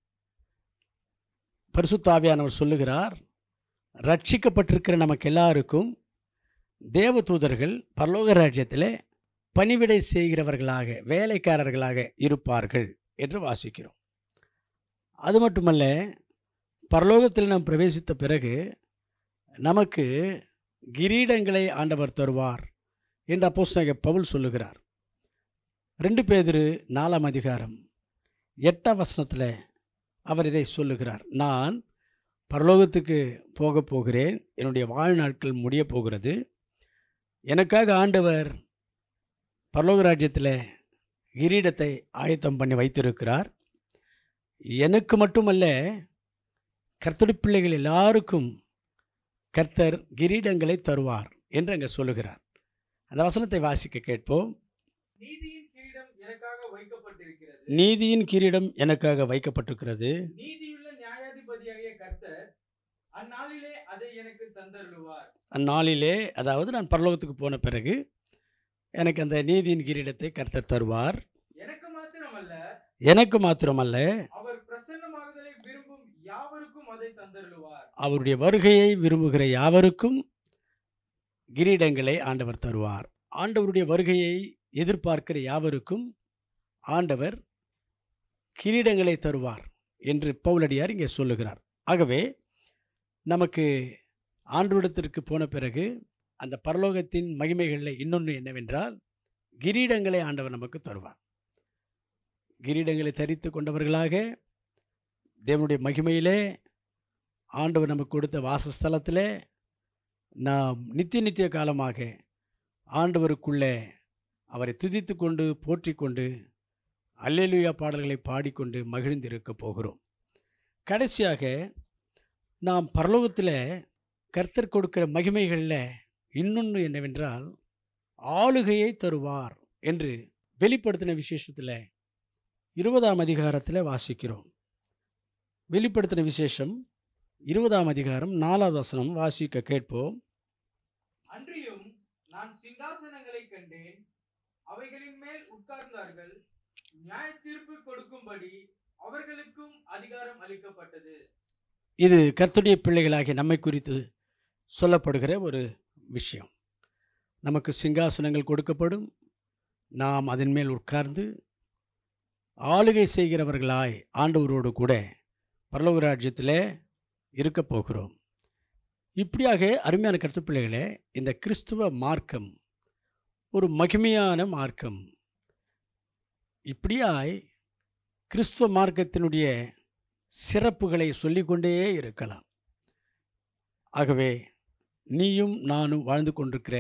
பரிசுத்தாவியானவர் சொல்லுகிறார் ரட்சிக்கப்பட்டிருக்கிற நமக்கு எல்லாருக்கும் தேவதூதர்கள் பரலோக ராஜ்யத்தில் பணிவிடை செய்கிறவர்களாக வேலைக்காரர்களாக இருப்பார்கள் என்று வாசிக்கிறோம் அது மட்டுமல்ல பரலோகத்தில் நாம் பிரவேசித்த பிறகு நமக்கு கிரீடங்களை ஆண்டவர் தருவார் என்று அப்போஸ்தலனாகிய பவுல் சொல்லுகிறார் ரெண்டு பேதிரு நாலாம் அதிகாரம் எட்டாம் வசனத்தில் அவர் இதை சொல்லுகிறார் நான் பரலோகத்துக்கு போக போகிறேன் என்னுடைய வாழ்நாட்கள் முடிய போகிறது எனக்காக ஆண்டவர் பரலோக ராஜ்யத்தில் கிரீடத்தை ஆயத்தம் பண்ணி வைத்திருக்கிறார் எனக்கு மட்டுமல்ல கர்த்தருடைய பிள்ளைகள் எல்லாருக்கும் கர்த்தர் கிரீடங்களை தருவார் என்று அங்கே சொல்லுகிறார் அந்த வசனத்தை வாசிக்க கேட்போம் நீதியின் கிரீடம் எனக்காக வைக்கப்பட்டிருக்கிறது நீதியின் கிரீடம் எனக்காக வைக்கப்பட்டிருக்கிறது நீதியுள்ள நியாயாதிபதியாகிய கர்த்தர் அந்நாளிலே அதை எனக்கு தந்தருளுவார் அந்நாளிலே அதாவது நான் பரலோகத்துக்கு போன பிறகு எனக்கு அந்த நீதியின் கிரீடத்தை கர்த்தர் தருவார் எனக்கு மாத்திரமல்ல எனக்கு மாத்திரமல்ல அவர் பிரசன்னமாகுதலை விரும்பும் யாவருக்கும் அதை தந்தருளுவார் அவருடைய வருகையை விரும்புகிற யாவருக்கும் கிரீடங்களை ஆண்டவர் தருவார் ஆண்டவருடைய வருகையை எதிர்பார்க்கிற யாவருக்கும் ஆண்டவர் கிரீடங்களை தருவார் என்று பவுலடியார் இங்கே சொல்லுகிறார் ஆகவே நமக்கு ஆண்டவரிடத்திற்கு போன பிறகு அந்த பரலோகத்தின் மகிமைகளில் இன்னொன்று என்னவென்றால் கிரீடங்களை ஆண்டவர் நமக்கு தருவார் கிரீடங்களை தரித்து கொண்டவர்களாக தேவனுடைய மகிமையிலே ஆண்டவர் நமக்கு கொடுத்த வாசஸ்தலத்தில் நாம் நித்திய நித்திய காலமாக ஆண்டவருக்குள்ளே அவரை துதித்து கொண்டு போற்றி கொண்டு அல்லேலுயா பாடல்களை பாடிக்கொண்டு மகிழ்ந்திருக்க போகிறோம் கடைசியாக நாம் பரலோகத்தில் கர்த்தர் கொடுக்கிற மகிமைகளில் இன்னொன்று என்னவென்றால் ஆளுகையை தருவார் என்று வெளிப்படுத்தின விசேஷத்தில் இருபதாம் அதிகாரத்தில் வாசிக்கிறோம் வெளிப்படுத்தின விசேஷம் இருபதாம் அதிகாரம் நாலாவது வசனம் வாசிக்க கேட்போம் அன்றியும் நான் சிங்காசனங்களை கண்டேன் அவைகளின் மேல் உட்கார்ந்தார்கள் நியாய தீர்ப்பு கொடுக்கும்படி அவர்களுக்கும் அதிகாரம் அளிக்கப்பட்டது இது கர்த்தருடைய பிள்ளைகளாகிய நம்மை குறித்து சொல்லப்படுகிற ஒரு விஷயம் நமக்கு சிங்காசனங்கள் கொடுக்கப்படும் நாம் அதன் மேல் உட்கார்ந்து ஆளுகை செய்கிறவர்களாய் ஆண்டவரோடு கூட பரலோக ராஜ்யத்தில் இருக்க போகிறோம் இப்படியாக அருமையான கருத்து பிள்ளைகளே இந்த கிறிஸ்துவ மார்க்கம் ஒரு மகிமையான மார்க்கம் இப்படியாய் கிறிஸ்துவ மார்க்கத்தினுடைய சிறப்புகளை சொல்லிக்கொண்டே இருக்கலாம் ஆகவே நீயும் நானும் வாழ்ந்து கொண்டிருக்கிற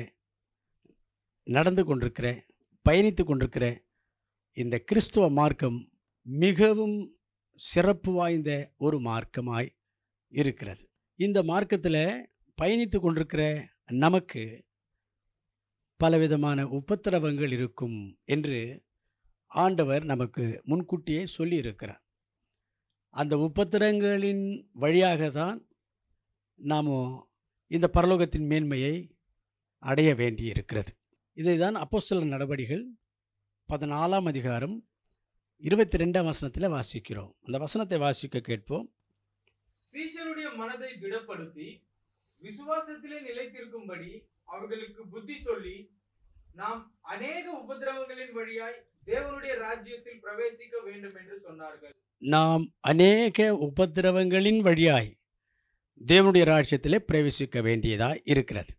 நடந்து கொண்டிருக்கிற பயணித்து கொண்டிருக்கிற இந்த கிறிஸ்துவ மார்க்கம் மிகவும் சிறப்பு வாய்ந்த ஒரு மார்க்கமாய் இருக்கிறது இந்த மார்க்கத்தில் பயணித்து கொண்டிருக்கிற நமக்கு பலவிதமான உபத்திரவங்கள் இருக்கும் என்று ஆண்டவர் நமக்கு முன்கூட்டியே சொல்லியிருக்கிறார் அந்த உபத்திரங்களின் வழியாக தான் நாம் இந்த பரலோகத்தின் மேன்மையை அடைய வேண்டியிருக்கிறது இதை தான் அப்போஸ்தலர் நடவடிகள் பதினாலாம் அதிகாரம் இருபத்தி ரெண்டாம் வசனத்தில் வாசிக்கிறோம் அந்த வசனத்தை வாசிக்க கேட்போம் சீஷருடைய மனதை திடப்படுத்தி விசுவாசத்திலே நிலைத்திருக்கும்படி அவர்களுக்கு புத்தி சொல்லி நாம் அநேக உபத்திரவங்களின் வழியாய் தேவனுடைய ராஜ்யத்தில் பிரவேசிக்க வேண்டும் என்று சொன்னார்கள் நாம் அநேக உபத்திரவங்களின் வழியாய் தேவனுடைய ராஜ்யத்திலே பிரவேசிக்க வேண்டியதாக இருக்கிறது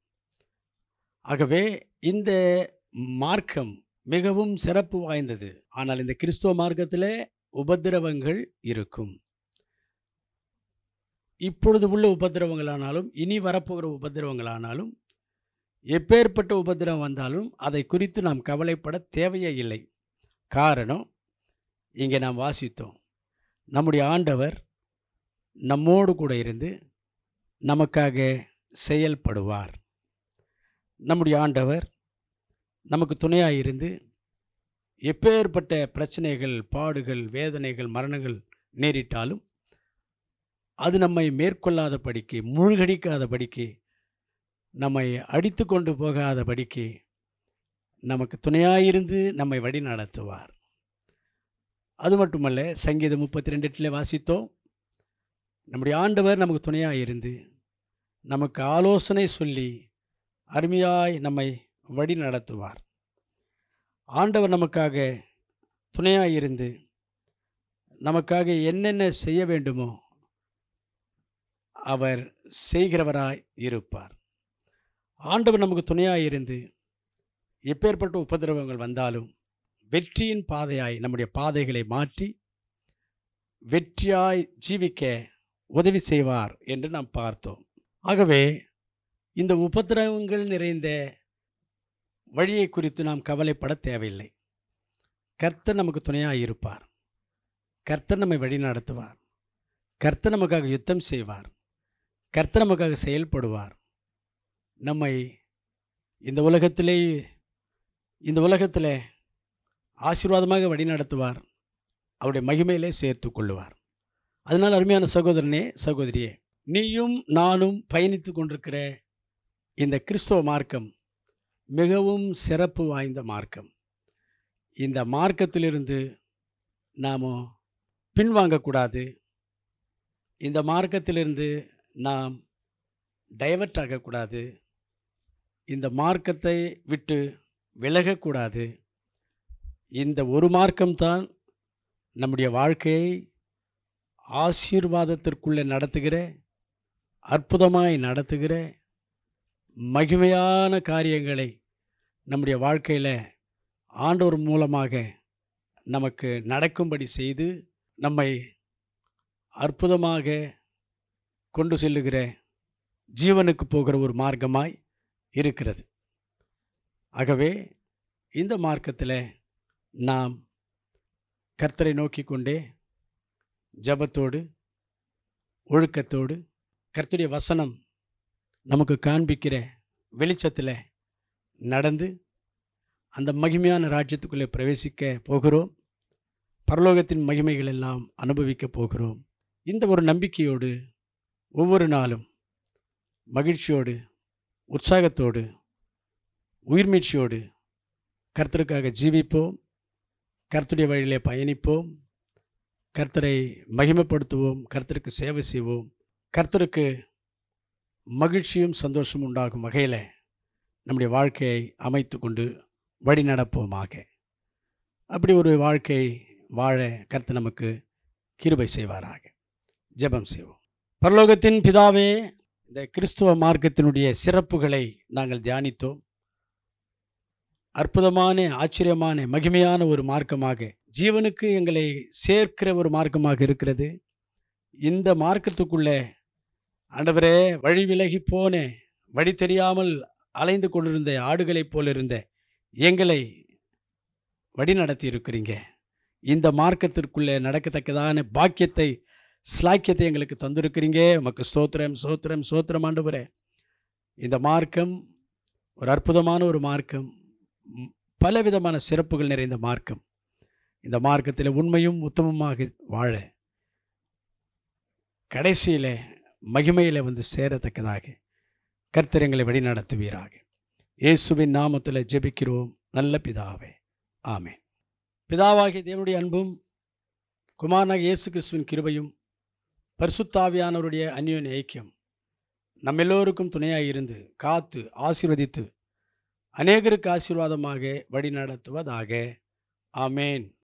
ஆகவே இந்த மார்க்கம் மிகவும் சிறப்பு வாய்ந்தது ஆனால் இந்த கிறிஸ்துவ மார்க்கத்தில் உபத்திரவங்கள் இருக்கும் இப்பொழுது உள்ள உபத்திரவங்களானாலும் இனி வரப்போகிற உபத்திரவங்களானாலும் எப்பேற்பட்ட உபத்திரவம் வந்தாலும் அதை குறித்து நாம் கவலைப்பட தேவையே இல்லை காரணம் இங்கே நாம் வாசித்தோம் நம்முடைய ஆண்டவர் நம்மோடு கூட இருந்து நமக்காக செயல்படுவார் நம்முடைய ஆண்டவர் நமக்கு துணையாக இருந்து எப்பேற்பட்ட பிரச்சனைகள் பாடுகள் வேதனைகள் மரணங்கள் நேரிட்டாலும் அது நம்மை மேற்கொள்ளாதபடிக்கு மூழ்கடிக்காதபடிக்கு நம்மை அடித்து கொண்டு போகாதபடிக்கு நமக்கு துணையாயிருந்து நம்மை வழி நடத்துவார் அது மட்டுமல்ல சங்கீதம் முப்பத்தி ரெண்டு எட்டில் வாசித்தோம் நம்முடைய ஆண்டவர் நமக்கு துணையாக இருந்து நமக்கு ஆலோசனை சொல்லி அருமையாய் நம்மை வழி நடத்துவார் ஆண்டவர் நமக்காக துணையாக இருந்து நமக்காக என்னென்ன செய்ய வேண்டுமோ அவர் செய்கிறவராய் இருப்பார் ஆண்டவர் நமக்கு துணையாக இருந்து எப்பேற்பட்ட உபதிரவங்கள் வந்தாலும் வெற்றியின் பாதையாய் நம்முடைய பாதைகளை மாற்றி வெற்றியாய் ஜீவிக்க உதவி செய்வார் என்று நாம் பார்த்தோம் ஆகவே இந்த உபத்திரவங்கள் நிறைந்த வழியை குறித்து நாம் கவலைப்பட தேவையில்லை கர்த்தர் நமக்கு துணையாக இருப்பார் கர்த்தர் நம்மை வழி நடத்துவார் கர்த்தர் நமக்காக யுத்தம் செய்வார் கர்த்தர் நமக்காக செயல்படுவார் நம்மை இந்த உலகத்திலே இந்த உலகத்தில் ஆசீர்வாதமாக வழி நடத்துவார் அவருடைய மகிமையிலே சேர்த்து கொள்ளுவார் அதனால் அருமையான சகோதரனே சகோதரியே நீயும் நானும் பயணித்து கொண்டிருக்கிற இந்த கிறிஸ்தவ மார்க்கம் மிகவும் சிறப்பு வாய்ந்த மார்க்கம் இந்த மார்க்கத்திலிருந்து நாம் பின்வாங்கக்கூடாது இந்த மார்க்கத்திலிருந்து நாம் டைவர்ட் ஆகக்கூடாது இந்த மார்க்கத்தை விட்டு விலகக்கூடாது இந்த ஒரு மார்க்கம்தான் நம்முடைய வாழ்க்கையை ஆசீர்வாதத்திற்குள்ளே நடத்துகிற அற்புதமாய் நடத்துகிற மகிமையான காரியங்களை நம்முடைய வாழ்க்கையில் ஆண்டவர் மூலமாக நமக்கு நடக்கும்படி செய்து நம்மை அற்புதமாக கொண்டு செல்லுகிற ஜீவனுக்கு போகிற ஒரு மார்க்கமாய் இருக்கிறது ஆகவே இந்த மார்க்கத்தில் நாம் கர்த்தரை நோக்கி கொண்டே ஜபத்தோடு ஒழுக்கத்தோடு கர்த்தருடைய வசனம் நமக்கு காண்பிக்கிற வெளிச்சத்தில் நடந்து அந்த மகிமையான ராஜ்யத்துக்குள்ளே பிரவேசிக்க போகிறோம் பரலோகத்தின் மகிமைகள் எல்லாம் அனுபவிக்க போகிறோம் இந்த ஒரு நம்பிக்கையோடு ஒவ்வொரு நாளும் மகிழ்ச்சியோடு உற்சாகத்தோடு உயிர்மீழ்ச்சியோடு கர்த்தருக்காக ஜீவிப்போம் கர்த்தருடைய வழியிலே பயணிப்போம் கர்த்தரை மகிமைப்படுத்துவோம் கர்த்தருக்கு சேவை செய்வோம் கர்த்தருக்கு மகிழ்ச்சியும் சந்தோஷமும் உண்டாகும் வகையில் நம்முடைய வாழ்க்கையை அமைத்து கொண்டு வழி நடப்போமாக அப்படி ஒரு வாழ்க்கை வாழ கர்த்தர் நமக்கு கிருபை செய்வாராக ஜெபம் செய்வோம் பரலோகத்தின் பிதாவே இந்த கிறிஸ்துவ மார்க்கத்தினுடைய சிறப்புகளை நாங்கள் தியானித்தோம் அற்புதமான ஆச்சரியமான மகிமையான ஒரு மார்க்கமாக ஜீவனுக்கு எங்களை சேர்க்கிற ஒரு மார்க்கமாக இருக்கிறது இந்த மார்க்கத்துக்குள்ளே ஆண்டவரே வழி விலகி போன வழி தெரியாமல் அலைந்து கொண்டிருந்த ஆடுகளைப் போல இருந்த எங்களை வழி நடத்தி இருக்கிறீங்க இந்த மார்க்கத்திற்குள்ளே நடக்கத்தக்கதான பாக்கியத்தை ஸ்லாக்கியத்தை எங்களுக்கு தந்திருக்கிறீங்க உமக்கு சோத்திரம் சோத்திரம் சோத்திரம் ஆண்டவரே இந்த மார்க்கம் ஒரு அற்புதமான ஒரு மார்க்கம் ம், பலவிதமான சிறப்புகள் நிறைந்த மார்க்கம் இந்த மார்க்கத்தில் உண்மையும் உத்தமமாக வாழ கடைசியில் மகிமையில் வந்து சேரத்தக்கதாக கர்த்தர் எங்களை வழிநடத்துவீராக இயேசுவின் நாமத்தில் ஜெபிக்கிறோம் நல்ல பிதாவே ஆமென் பிதாவாகிய தேவனுடைய அன்பும் குமாரனாகிய இயேசு கிறிஸ்துவின் கிருபையும் பரிசுத்தாவியானவருடைய அந்யோன்ய ஐக்கியம் நம்ம எல்லோருக்கும் துணையாக இருந்து காத்து ஆசீர்வதித்து அநேகருக்கு ஆசீர்வாதமாக வழி நடத்துவதாக ஆமேன்